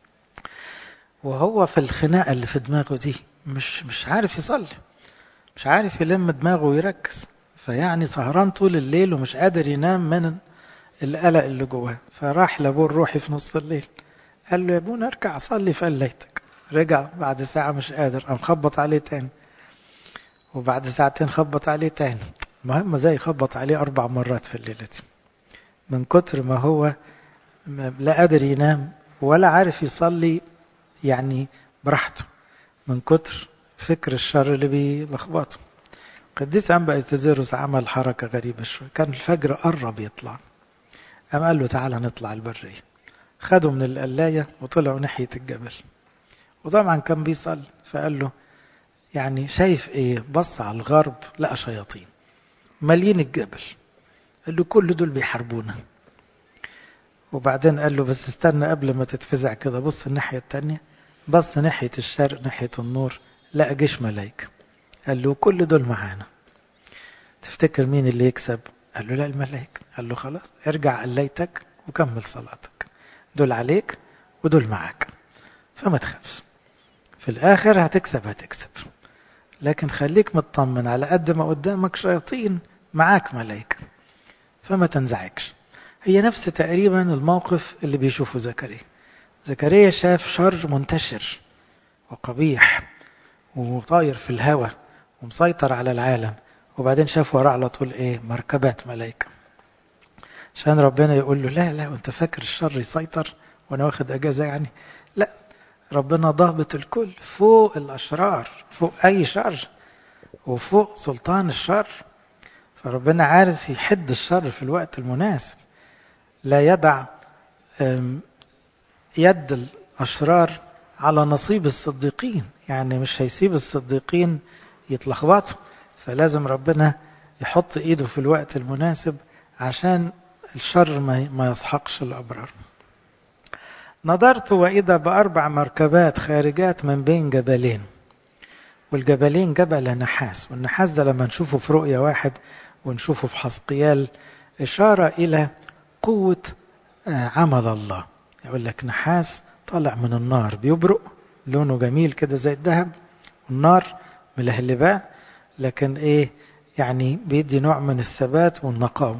وهو في الخناقه اللي في دماغه دي مش مش عارف يصلي مش عارف يلم دماغه ويركز فيعني سهران طول الليل ومش قادر ينام من القلق اللي جواه فراح لابوه الروحي في نص الليل قال له يا ابونا اركع صلي في ليتك رجع بعد ساعة مش قادر قام خبط عليه تاني وبعد ساعتين خبط عليه تاني المهم زي خبط عليه أربع مرات في الليلة دي من كتر ما هو لا قادر ينام ولا عارف يصلي يعني براحته من كتر فكر الشر اللي بيلخبطه قديس أنبا إتزيروس عمل حركة غريبة شوية كان الفجر قرب يطلع قام قال له تعالى نطلع البرية خدوا من القلاية وطلعوا ناحية الجبل وطبعا كان بيصلي فقال له يعني شايف ايه بص على الغرب لقى شياطين مالين الجبل قال له كل دول بيحاربونا وبعدين قال له بس استنى قبل ما تتفزع كده بص الناحية التانية بص ناحية الشرق ناحية النور لقى جيش ملايكة قال له كل دول معانا تفتكر مين اللي يكسب قال له لا الملائكة قال له خلاص ارجع قليتك وكمل صلاتك دول عليك ودول معاك فما تخافش في الآخر هتكسب هتكسب لكن خليك مطمن على قد ما قدامك شياطين معاك ملائكة فما تنزعجش هي نفس تقريبا الموقف اللي بيشوفه زكريا زكريا شاف شر منتشر وقبيح وطاير في الهواء ومسيطر على العالم وبعدين شاف وراه على طول ايه مركبات ملائكة عشان ربنا يقول له لا لا وانت فاكر الشر يسيطر وانا واخد اجازة يعني لا ربنا ضابط الكل فوق الاشرار فوق اي شر وفوق سلطان الشر فربنا عارف يحد الشر في الوقت المناسب لا يدع يد الاشرار على نصيب الصديقين يعني مش هيسيب الصديقين يتلخبطوا فلازم ربنا يحط ايده في الوقت المناسب عشان الشر ما يسحقش الابرار نظرت واذا باربع مركبات خارجات من بين جبلين والجبلين جبل نحاس والنحاس ده لما نشوفه في رؤية واحد ونشوفه في حسقيال إشارة إلى قوة عمل الله يقول لك نحاس طالع من النار بيبرق لونه جميل كده زي الذهب والنار ملهلباه لكن ايه يعني بيدي نوع من الثبات والنقاوة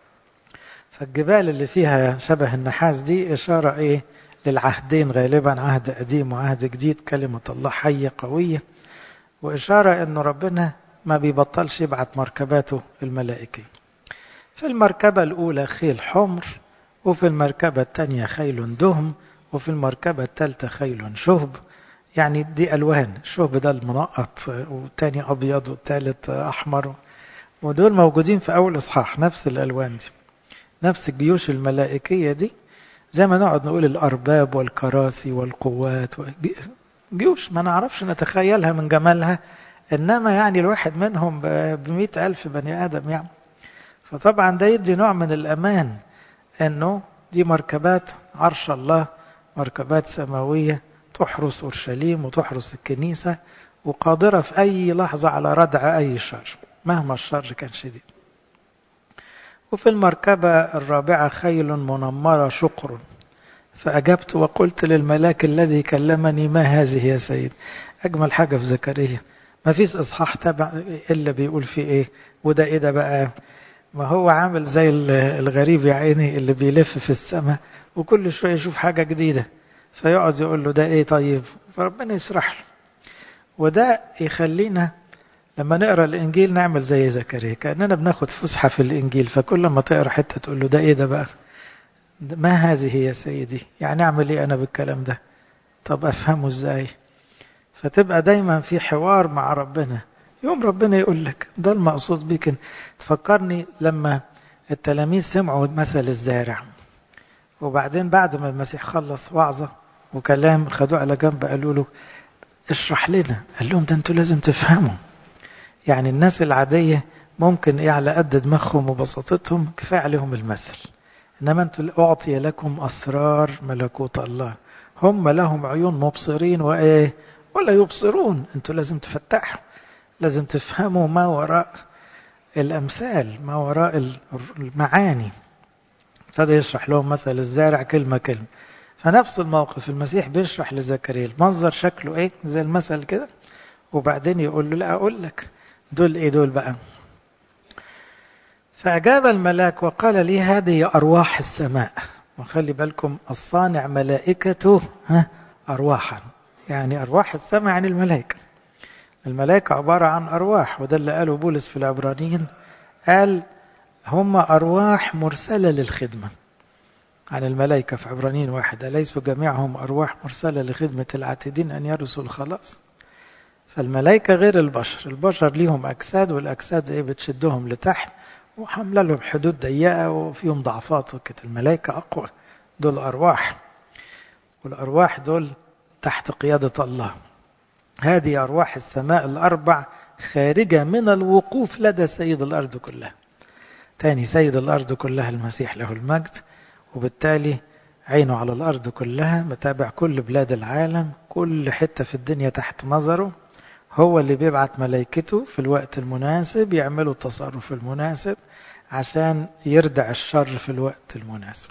فالجبال اللي فيها شبه النحاس دي إشارة إيه للعهدين غالبا عهد قديم وعهد جديد كلمة الله حية قوية وإشارة أنه ربنا ما بيبطلش يبعت مركباته الملائكية في المركبة الأولى خيل حمر وفي المركبة الثانية خيل دهم وفي المركبة الثالثة خيل شهب يعني دي ألوان الشهب ده المنقط والتاني أبيض والثالث أحمر ودول موجودين في أول إصحاح نفس الألوان دي نفس الجيوش الملائكية دي زي ما نقعد نقول الأرباب والكراسي والقوات جيوش ما نعرفش نتخيلها من جمالها إنما يعني الواحد منهم بمئة ألف بني آدم يعني فطبعا ده يدي نوع من الأمان أنه دي مركبات عرش الله مركبات سماوية تحرس أورشليم وتحرس الكنيسة وقادرة في أي لحظة على ردع أي شر مهما الشر كان شديد وفي المركبة الرابعة خيل منمرة شقر فأجبت وقلت للملاك الذي كلمني ما هذه يا سيد أجمل حاجة في زكريا ما فيش إصحاح تبع إلا بيقول فيه إيه وده إيه ده بقى ما هو عامل زي الغريب يا عيني اللي بيلف في السماء وكل شوية يشوف حاجة جديدة فيقعد يقول له ده إيه طيب فربنا يشرح له وده يخلينا لما نقرا الانجيل نعمل زي زكريا كاننا بناخد فسحه في الانجيل فكل ما تقرا حته تقول له ده ايه ده بقى ما هذه يا سيدي يعني اعمل ايه انا بالكلام ده طب افهمه ازاي فتبقى دايما في حوار مع ربنا يوم ربنا يقول لك ده المقصود بيك تفكرني لما التلاميذ سمعوا مثل الزارع وبعدين بعد ما المسيح خلص وعظه وكلام خدوه على جنب قالوا له اشرح لنا قال لهم ده انتوا لازم تفهموا يعني الناس العادية ممكن ايه على قد دماغهم وبساطتهم كفاية عليهم المثل انما انتوا اعطي لكم اسرار ملكوت الله هم لهم عيون مبصرين وايه ولا يبصرون انتوا لازم تفتحوا لازم تفهموا ما وراء الامثال ما وراء المعاني ابتدى يشرح لهم مثل الزارع كلمة كلمة فنفس الموقف المسيح بيشرح لزكريا المنظر شكله ايه زي المثل كده وبعدين يقول له لا اقول لك دول ايه دول بقى فأجاب الملاك وقال لي هذه أرواح السماء وخلي بالكم الصانع ملائكته ها أرواحا يعني أرواح السماء يعني الملائكة الملائكة عبارة عن أرواح وده اللي قاله بولس في العبرانيين قال هم أرواح مرسلة للخدمة عن الملائكة في عبرانيين واحد أليسوا جميعهم أرواح مرسلة لخدمة العاتدين أن يرثوا الخلاص فالملائكة غير البشر البشر ليهم أجساد والأجساد إيه بتشدهم لتحت وحاملة لهم حدود ضيقة وفيهم ضعفات وكده الملائكة أقوى دول أرواح والأرواح دول تحت قيادة الله هذه أرواح السماء الأربع خارجة من الوقوف لدى سيد الأرض كلها تاني سيد الأرض كلها المسيح له المجد وبالتالي عينه على الأرض كلها متابع كل بلاد العالم كل حتة في الدنيا تحت نظره هو اللي بيبعت ملائكته في الوقت المناسب يعملوا التصرف المناسب عشان يردع الشر في الوقت المناسب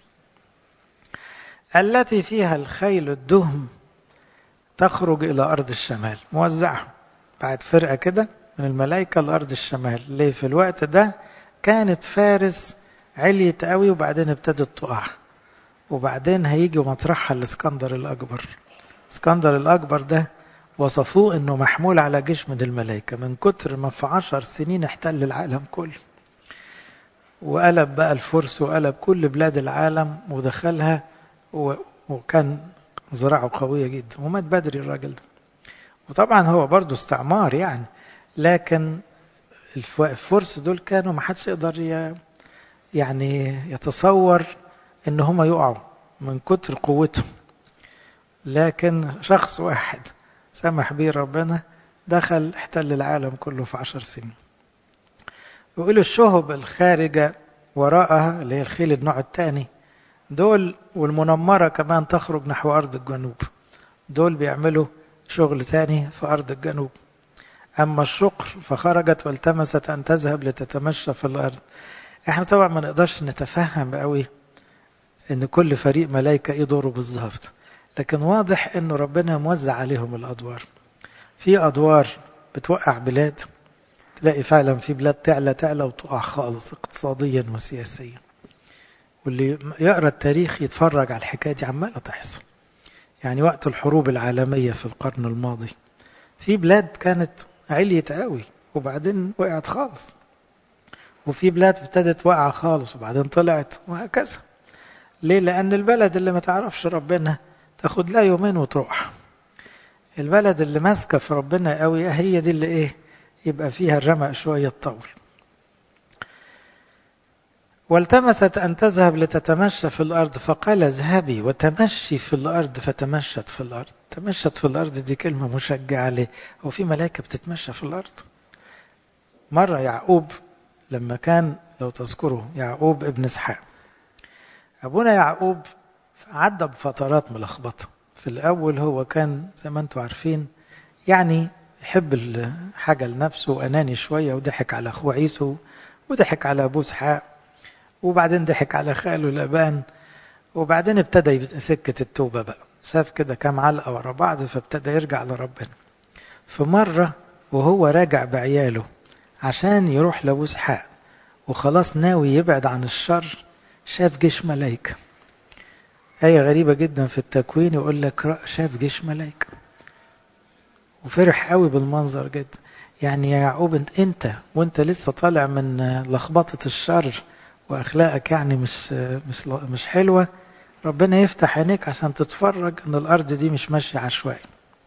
التي فيها الخيل الدهم تخرج إلى أرض الشمال موزعة بعد فرقة كده من الملائكة لأرض الشمال ليه في الوقت ده كانت فارس عليت قوي وبعدين ابتدت تقع وبعدين هيجي مطرحها الاسكندر الأكبر اسكندر الأكبر ده وصفوه انه محمول على جيش من الملائكة من كتر ما في عشر سنين احتل العالم كله وقلب بقى الفرس وقلب كل بلاد العالم ودخلها وكان زراعه قوية جدا ومات بدري الراجل ده وطبعا هو برضه استعمار يعني لكن الفرس دول كانوا ما حدش يقدر يعني يتصور ان هم يقعوا من كتر قوتهم لكن شخص واحد سمح به ربنا دخل احتل العالم كله في عشر سنين يقول الشهب الخارجة وراءها اللي هي الخيل النوع الثاني دول والمنمرة كمان تخرج نحو أرض الجنوب دول بيعملوا شغل تاني في أرض الجنوب أما الشقر فخرجت والتمست أن تذهب لتتمشى في الأرض احنا طبعا ما نقدرش نتفهم قوي ان كل فريق ملائكة ايه دوره بالظبط لكن واضح انه ربنا موزع عليهم الادوار في ادوار بتوقع بلاد تلاقي فعلا في بلاد تعلى تعلى وتقع خالص اقتصاديا وسياسيا واللي يقرا التاريخ يتفرج على الحكايه دي عماله تحصل يعني وقت الحروب العالميه في القرن الماضي في بلاد كانت عليت قوي وبعدين وقعت خالص وفي بلاد ابتدت واقعه خالص وبعدين طلعت وهكذا ليه لان البلد اللي ما تعرفش ربنا تاخد لها يومين وتروح البلد اللي ماسكه في ربنا قوي هي دي اللي ايه يبقى فيها الرمق شويه تطول والتمست أن تذهب لتتمشى في الأرض فقال اذهبي وتمشي في الأرض فتمشت في الأرض تمشت في الأرض دي كلمة مشجعة ليه هو في ملائكة بتتمشى في الأرض مرة يعقوب لما كان لو تذكروا يعقوب ابن اسحاق أبونا يعقوب عدى بفترات ملخبطة في الأول هو كان زي ما أنتم عارفين يعني يحب الحاجة لنفسه وأناني شوية وضحك على أخوه عيسو وضحك على أبوه اسحاق وبعدين ضحك على خاله لابان وبعدين ابتدى سكة التوبة بقى شاف كده كام علقة ورا بعض فابتدى يرجع لربنا في مرة وهو راجع بعياله عشان يروح لأبو اسحاق وخلاص ناوي يبعد عن الشر شاف جيش ملايكة آية غريبة جدا في التكوين يقول لك شاف جيش ملايكة وفرح قوي بالمنظر جدا يعني يا يعقوب انت وانت لسه طالع من لخبطة الشر واخلاقك يعني مش مش مش حلوه ربنا يفتح عينيك عشان تتفرج ان الارض دي مش ماشيه عشوائي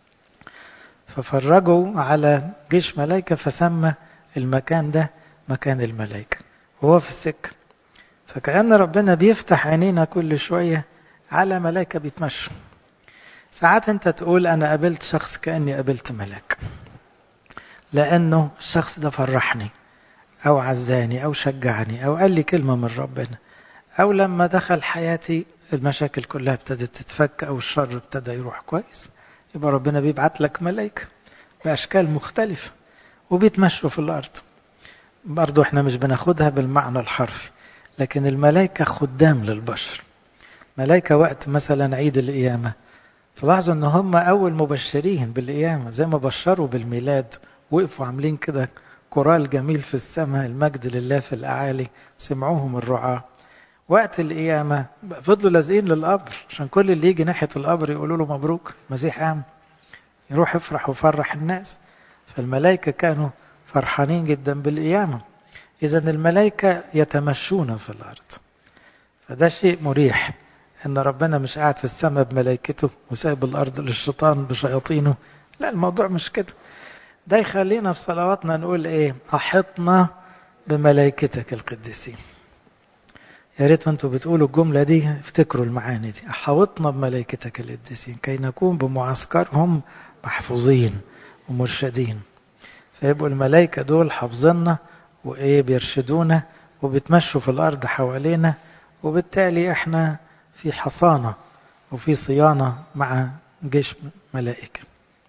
ففرجوا على جيش ملائكه فسمى المكان ده مكان الملائكه وهو في السكه فكأن ربنا بيفتح عينينا كل شويه على ملائكه بيتمشوا ساعات انت تقول انا قابلت شخص كاني قابلت ملاك لانه الشخص ده فرحني أو عزاني أو شجعني أو قال لي كلمة من ربنا أو لما دخل حياتي المشاكل كلها ابتدت تتفك أو الشر ابتدى يروح كويس يبقى ربنا بيبعت لك ملائكة بأشكال مختلفة وبيتمشوا في الأرض برضو احنا مش بناخدها بالمعنى الحرفي لكن الملائكة خدام للبشر ملائكة وقت مثلا عيد القيامة تلاحظوا ان هم اول مبشرين بالقيامة زي ما بشروا بالميلاد وقفوا عاملين كده كورال جميل في السماء المجد لله في الأعالي سمعوهم الرعاة وقت القيامة فضلوا لازقين للقبر عشان كل اللي يجي ناحية القبر يقولوا له مبروك مسيح قام يروح يفرح ويفرح الناس فالملائكة كانوا فرحانين جدا بالقيامة إذا الملائكة يتمشون في الأرض فده شيء مريح إن ربنا مش قاعد في السماء بملائكته وسايب الأرض للشيطان بشياطينه لا الموضوع مش كده ده يخلينا في صلواتنا نقول ايه احطنا بملائكتك القديسين يا ريت وانتوا بتقولوا الجملة دي افتكروا المعاني دي احوطنا بملائكتك القديسين كي نكون بمعسكرهم محفوظين ومرشدين فيبقوا الملائكة دول حافظنا وايه بيرشدونا وبتمشوا في الارض حوالينا وبالتالي احنا في حصانة وفي صيانة مع جيش ملائكه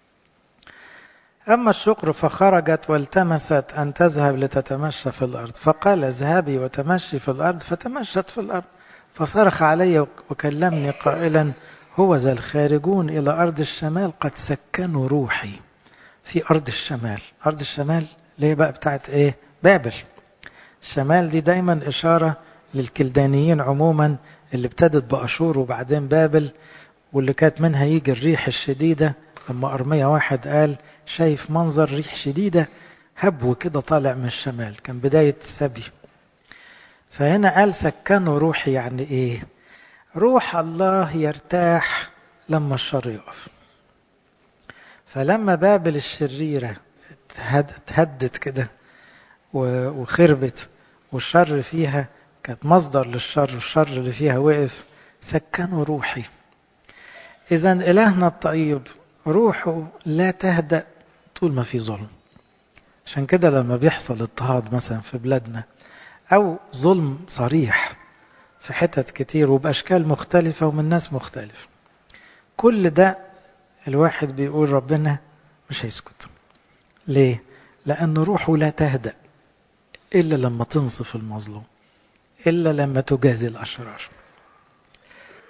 أما الشكر فخرجت والتمست أن تذهب لتتمشى في الأرض فقال اذهبي وتمشي في الأرض فتمشت في الأرض فصرخ علي وكلمني قائلا هو ذا الخارجون إلى أرض الشمال قد سكنوا روحي في أرض الشمال أرض الشمال اللي هي بقى بتاعت إيه بابل الشمال دي دايما إشارة للكلدانيين عموما اللي ابتدت بأشور وبعدين بابل واللي كانت منها يجي الريح الشديدة لما أرمية واحد قال شايف منظر ريح شديدة هبو كده طالع من الشمال كان بداية سبي فهنا قال سكنوا روحي يعني ايه روح الله يرتاح لما الشر يقف فلما بابل الشريرة اتهدت كده وخربت والشر فيها كانت مصدر للشر والشر اللي فيها وقف سكنوا روحي إذا إلهنا الطيب روحه لا تهدأ طول ما في ظلم عشان كده لما بيحصل اضطهاد مثلا في بلادنا أو ظلم صريح في حتت كتير وبأشكال مختلفة ومن ناس مختلفة كل ده الواحد بيقول ربنا مش هيسكت ليه؟ لأن روحه لا تهدأ إلا لما تنصف المظلوم إلا لما تجازي الأشرار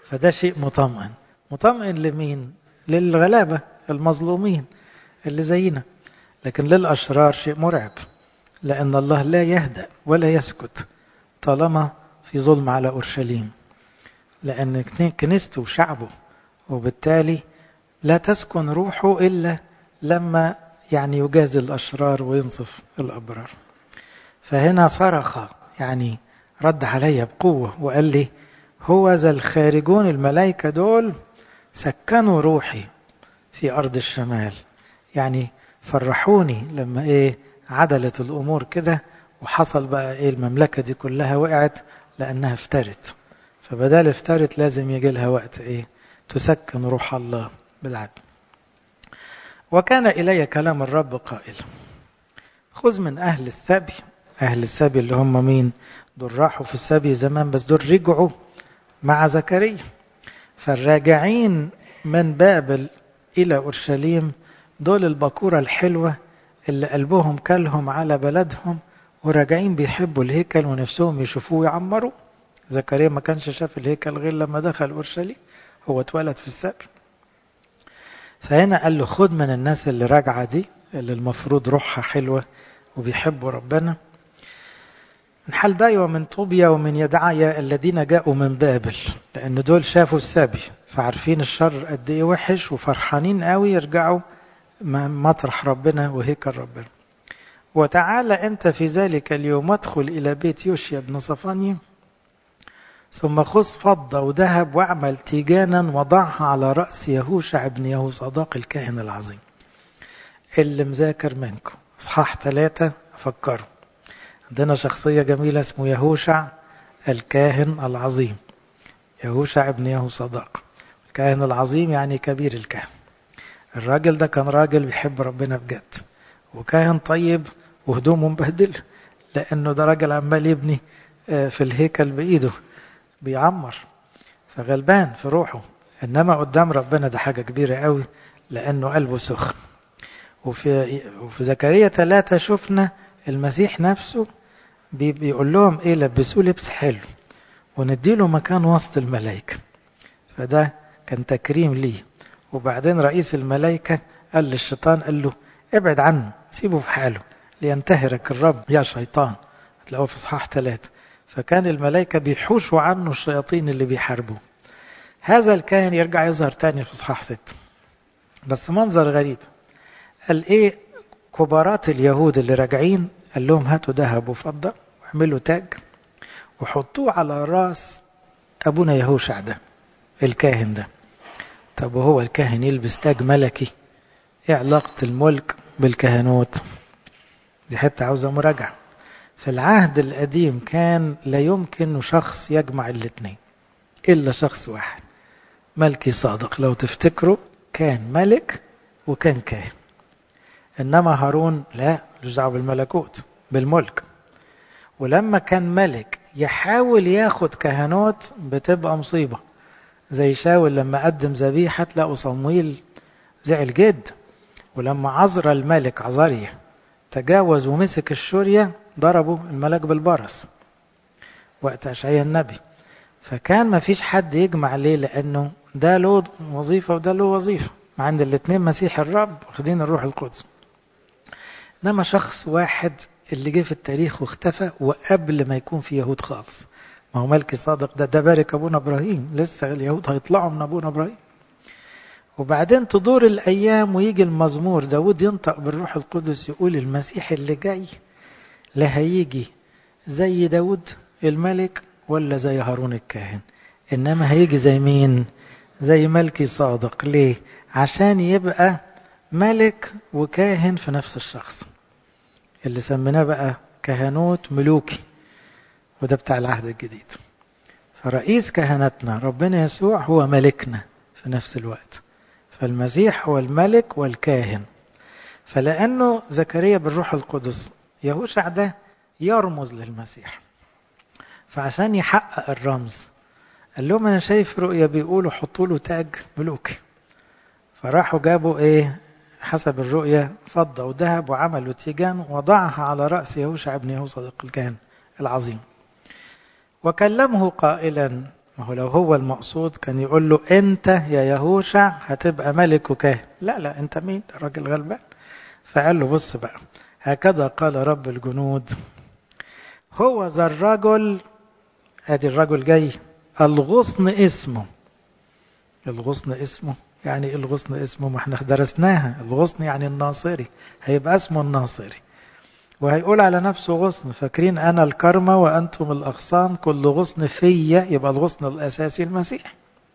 فده شيء مطمئن مطمئن لمين للغلابة المظلومين اللي زينا لكن للأشرار شيء مرعب لأن الله لا يهدأ ولا يسكت طالما في ظلم على أورشليم لأن كنيسته وشعبه وبالتالي لا تسكن روحه إلا لما يعني يجازي الأشرار وينصف الأبرار فهنا صرخ يعني رد علي بقوة وقال لي هو ذا الخارجون الملائكة دول سكنوا روحي في أرض الشمال يعني فرحوني لما إيه عدلت الأمور كده وحصل بقى إيه المملكة دي كلها وقعت لأنها افترت فبدال افترت لازم يجي لها وقت إيه تسكن روح الله بالعدل وكان إلي كلام الرب قائل خذ من أهل السبي أهل السبي اللي هم مين دول راحوا في السبي زمان بس دول رجعوا مع زكريا فالراجعين من بابل إلى أورشليم دول البكورة الحلوة اللي قلبهم كلهم على بلدهم وراجعين بيحبوا الهيكل ونفسهم يشوفوه ويعمروا زكريا ما كانش شاف الهيكل غير لما دخل أورشليم هو اتولد في السبي فهنا قال له خد من الناس اللي راجعة دي اللي المفروض روحها حلوة وبيحبوا ربنا من حلداي ومن طوبيا ومن يدعيا الذين جاءوا من بابل لأن دول شافوا السبي فعارفين الشر قد إيه وحش وفرحانين قوي يرجعوا مطرح ربنا وهيكل ربنا وتعالى أنت في ذلك اليوم ادخل إلى بيت يوشيا بن صفاني ثم خذ فضة وذهب واعمل تيجانا وضعها على رأس يهوشع بن يهوصداق الكاهن العظيم اللي مذاكر منكم اصحاح ثلاثة فكروا عندنا شخصية جميلة اسمه يهوشع الكاهن العظيم يهوشع بن يهوصداق الكاهن العظيم يعني كبير الكهن الراجل ده كان راجل بيحب ربنا بجد وكاهن طيب وهدومه مبهدل لأنه ده راجل عمال يبني في الهيكل بإيده بيعمر فغلبان في روحه إنما قدام ربنا ده حاجة كبيرة قوي لأنه قلبه سخن وفي, وفي زكريا ثلاثة شفنا المسيح نفسه بيقول لهم ايه لبسوه لبس حلو ونديله مكان وسط الملائكة فده كان تكريم ليه وبعدين رئيس الملائكة قال للشيطان قال له ابعد عنه سيبه في حاله لينتهرك الرب يا شيطان هتلاقوه في اصحاح ثلاثة فكان الملائكة بيحوشوا عنه الشياطين اللي بيحاربوه هذا الكاهن يرجع يظهر تاني في اصحاح ستة بس منظر غريب قال ايه كبارات اليهود اللي راجعين قال لهم هاتوا ذهب وفضة واعملوا تاج وحطوه على راس ابونا يهوشع ده الكاهن ده طب وهو الكاهن يلبس تاج ملكي ايه علاقة الملك بالكهنوت دي حتة عاوزة مراجعة في العهد القديم كان لا يمكن شخص يجمع الاثنين إلا شخص واحد ملكي صادق لو تفتكروا كان ملك وكان كاهن إنما هارون لا مش دعوه بالملكوت بالملك ولما كان ملك يحاول ياخد كهنوت بتبقى مصيبة زي شاول لما قدم ذبيحة تلاقوا صمويل زعل جد ولما عزر الملك عزريا تجاوز ومسك الشورية ضربوا الملك بالبرص وقت أشعياء النبي فكان ما فيش حد يجمع ليه لأنه ده له وظيفة وده له وظيفة مع أن الاثنين مسيح الرب واخدين الروح القدس إنما شخص واحد اللي جه في التاريخ واختفى وقبل ما يكون في يهود خالص ما هو ملكي صادق ده ده بارك أبونا إبراهيم لسه اليهود هيطلعوا من أبونا إبراهيم وبعدين تدور الأيام ويجي المزمور داود ينطق بالروح القدس يقول المسيح اللي جاي لا هيجي زي داود الملك ولا زي هارون الكاهن إنما هيجي زي مين زي ملكي صادق ليه عشان يبقى ملك وكاهن في نفس الشخص اللي سميناه بقى كهنوت ملوكي وده بتاع العهد الجديد فرئيس كهنتنا ربنا يسوع هو ملكنا في نفس الوقت فالمسيح هو الملك والكاهن فلأنه زكريا بالروح القدس يهوشع ده يرمز للمسيح فعشان يحقق الرمز قال لهم انا شايف رؤيا بيقولوا حطوا له تاج ملوكي فراحوا جابوا ايه حسب الرؤيا فضة وذهب وعملوا تيجان وضعها على رأس يهوشع بن يهوصدق الكاهن العظيم وكلمه قائلا ما هو لو هو المقصود كان يقول له انت يا يهوشع هتبقى ملك وكاهن لا لا انت مين راجل غلبان فقال له بص بقى هكذا قال رب الجنود هو ذا الرجل ادي الرجل جاي الغصن اسمه الغصن اسمه يعني ايه الغصن اسمه ما احنا درسناها الغصن يعني الناصري هيبقى اسمه الناصري وهيقول على نفسه غصن فاكرين انا الكرمة وانتم الاغصان كل غصن فيا يبقى الغصن الاساسي المسيح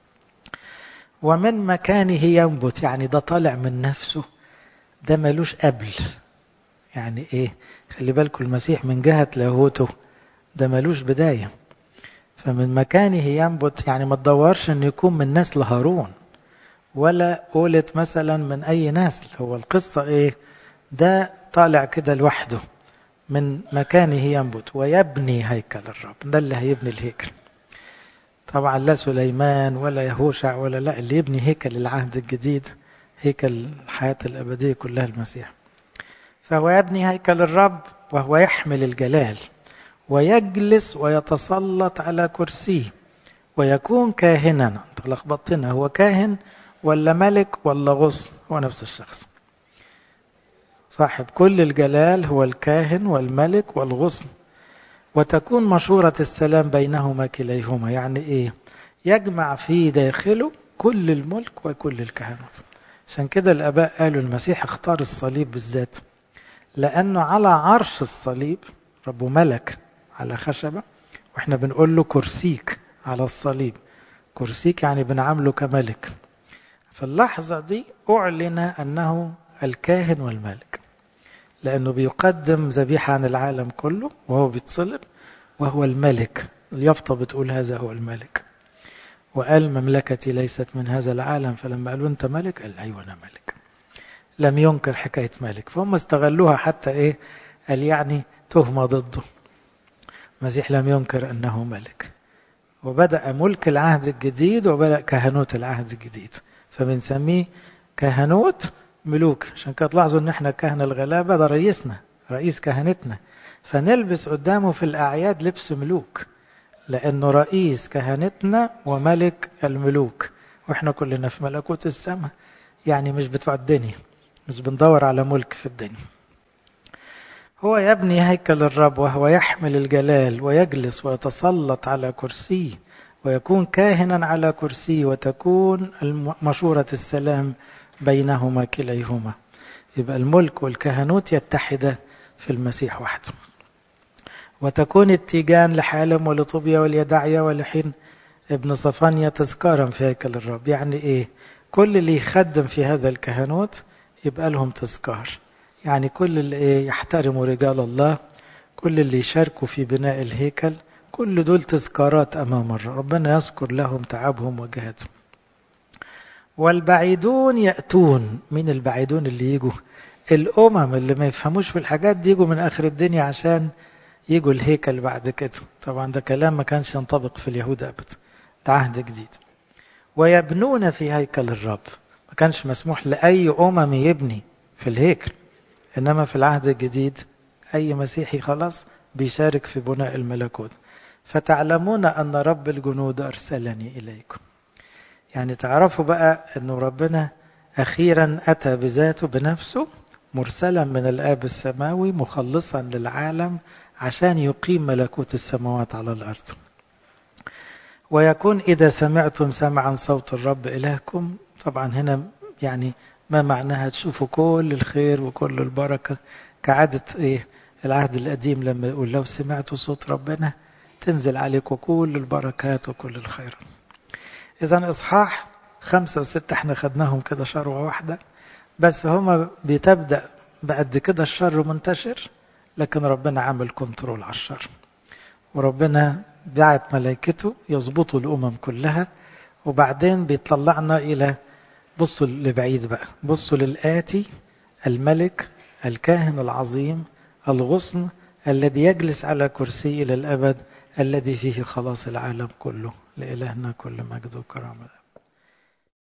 ومن مكانه ينبت يعني ده طالع من نفسه ده ملوش قبل يعني ايه خلي بالكم المسيح من جهة لاهوته ده ملوش بداية فمن مكانه ينبت يعني ما تدورش ان يكون من نسل هارون ولا قولت مثلا من اي نسل هو القصة ايه ده طالع كده لوحده من مكانه ينبت ويبني هيكل الرب ده اللي هيبني الهيكل طبعا لا سليمان ولا يهوشع ولا لا اللي يبني هيكل العهد الجديد هيكل الحياة الأبدية كلها المسيح فهو يبني هيكل الرب وهو يحمل الجلال ويجلس ويتسلط على كرسيه ويكون كاهنا انت لخبطتنا هو كاهن ولا ملك ولا غصن هو نفس الشخص صاحب كل الجلال هو الكاهن والملك والغصن وتكون مشورة السلام بينهما كليهما يعني ايه يجمع في داخله كل الملك وكل الكهنوت عشان كده الاباء قالوا المسيح اختار الصليب بالذات لانه على عرش الصليب ربه ملك على خشبة واحنا بنقول له كرسيك على الصليب كرسيك يعني بنعامله كملك في اللحظة دي أعلن أنه الكاهن والملك لأنه بيقدم ذبيحة عن العالم كله وهو بيتصلب وهو الملك اليافطة بتقول هذا هو الملك وقال مملكتي ليست من هذا العالم فلما قالوا أنت ملك قال أيوة أنا ملك لم ينكر حكاية ملك فهم استغلوها حتى إيه قال يعني تهمة ضده المسيح لم ينكر أنه ملك وبدأ ملك العهد الجديد وبدأ كهنوت العهد الجديد فبنسميه كهنوت ملوك عشان كده تلاحظوا ان احنا كهنة الغلابة ده رئيسنا رئيس كهنتنا فنلبس قدامه في الأعياد لبس ملوك لأنه رئيس كهنتنا وملك الملوك واحنا كلنا في ملكوت السماء يعني مش بتوع الدنيا مش بندور على ملك في الدنيا هو يبني هيكل الرب وهو يحمل الجلال ويجلس ويتسلط على كرسيه ويكون كاهنا على كرسيه وتكون مشورة السلام بينهما كليهما يبقى الملك والكهنوت يتحدا في المسيح وحده وتكون التيجان لحالم ولطوبيا واليدعيا ولحين ابن صفانيا تذكارا في هيكل الرب يعني ايه كل اللي يخدم في هذا الكهنوت يبقى لهم تذكار يعني كل اللي يحترموا رجال الله كل اللي يشاركوا في بناء الهيكل كل دول تذكارات أمام الرب ربنا يذكر لهم تعبهم وجهدهم والبعيدون يأتون من البعيدون اللي يجوا الأمم اللي ما يفهموش في الحاجات دي يجوا من آخر الدنيا عشان يجوا الهيكل بعد كده طبعا ده كلام ما كانش ينطبق في اليهود أبدا ده عهد جديد ويبنون في هيكل الرب ما كانش مسموح لأي أمم يبني في الهيكل إنما في العهد الجديد أي مسيحي خلاص بيشارك في بناء الملكوت فتعلمون أن رب الجنود أرسلني إليكم يعني تعرفوا بقى أنه ربنا أخيرا أتى بذاته بنفسه مرسلا من الآب السماوي مخلصا للعالم عشان يقيم ملكوت السماوات على الأرض ويكون إذا سمعتم سمعا صوت الرب إلهكم طبعا هنا يعني ما معناها تشوفوا كل الخير وكل البركة كعادة إيه العهد القديم لما يقول لو سمعتوا صوت ربنا تنزل عليكم كل البركات وكل الخير إذا إصحاح خمسة وستة احنا خدناهم كده شروة واحدة بس هما بتبدأ بقد كده الشر منتشر لكن ربنا عامل كنترول على الشر وربنا بعت ملائكته يظبطوا الأمم كلها وبعدين بيطلعنا إلى بصوا لبعيد بقى بصوا للآتي الملك الكاهن العظيم الغصن الذي يجلس على كرسي إلى الأبد الذي فيه خلاص العالم كله لإلهنا كل مجد وكرامة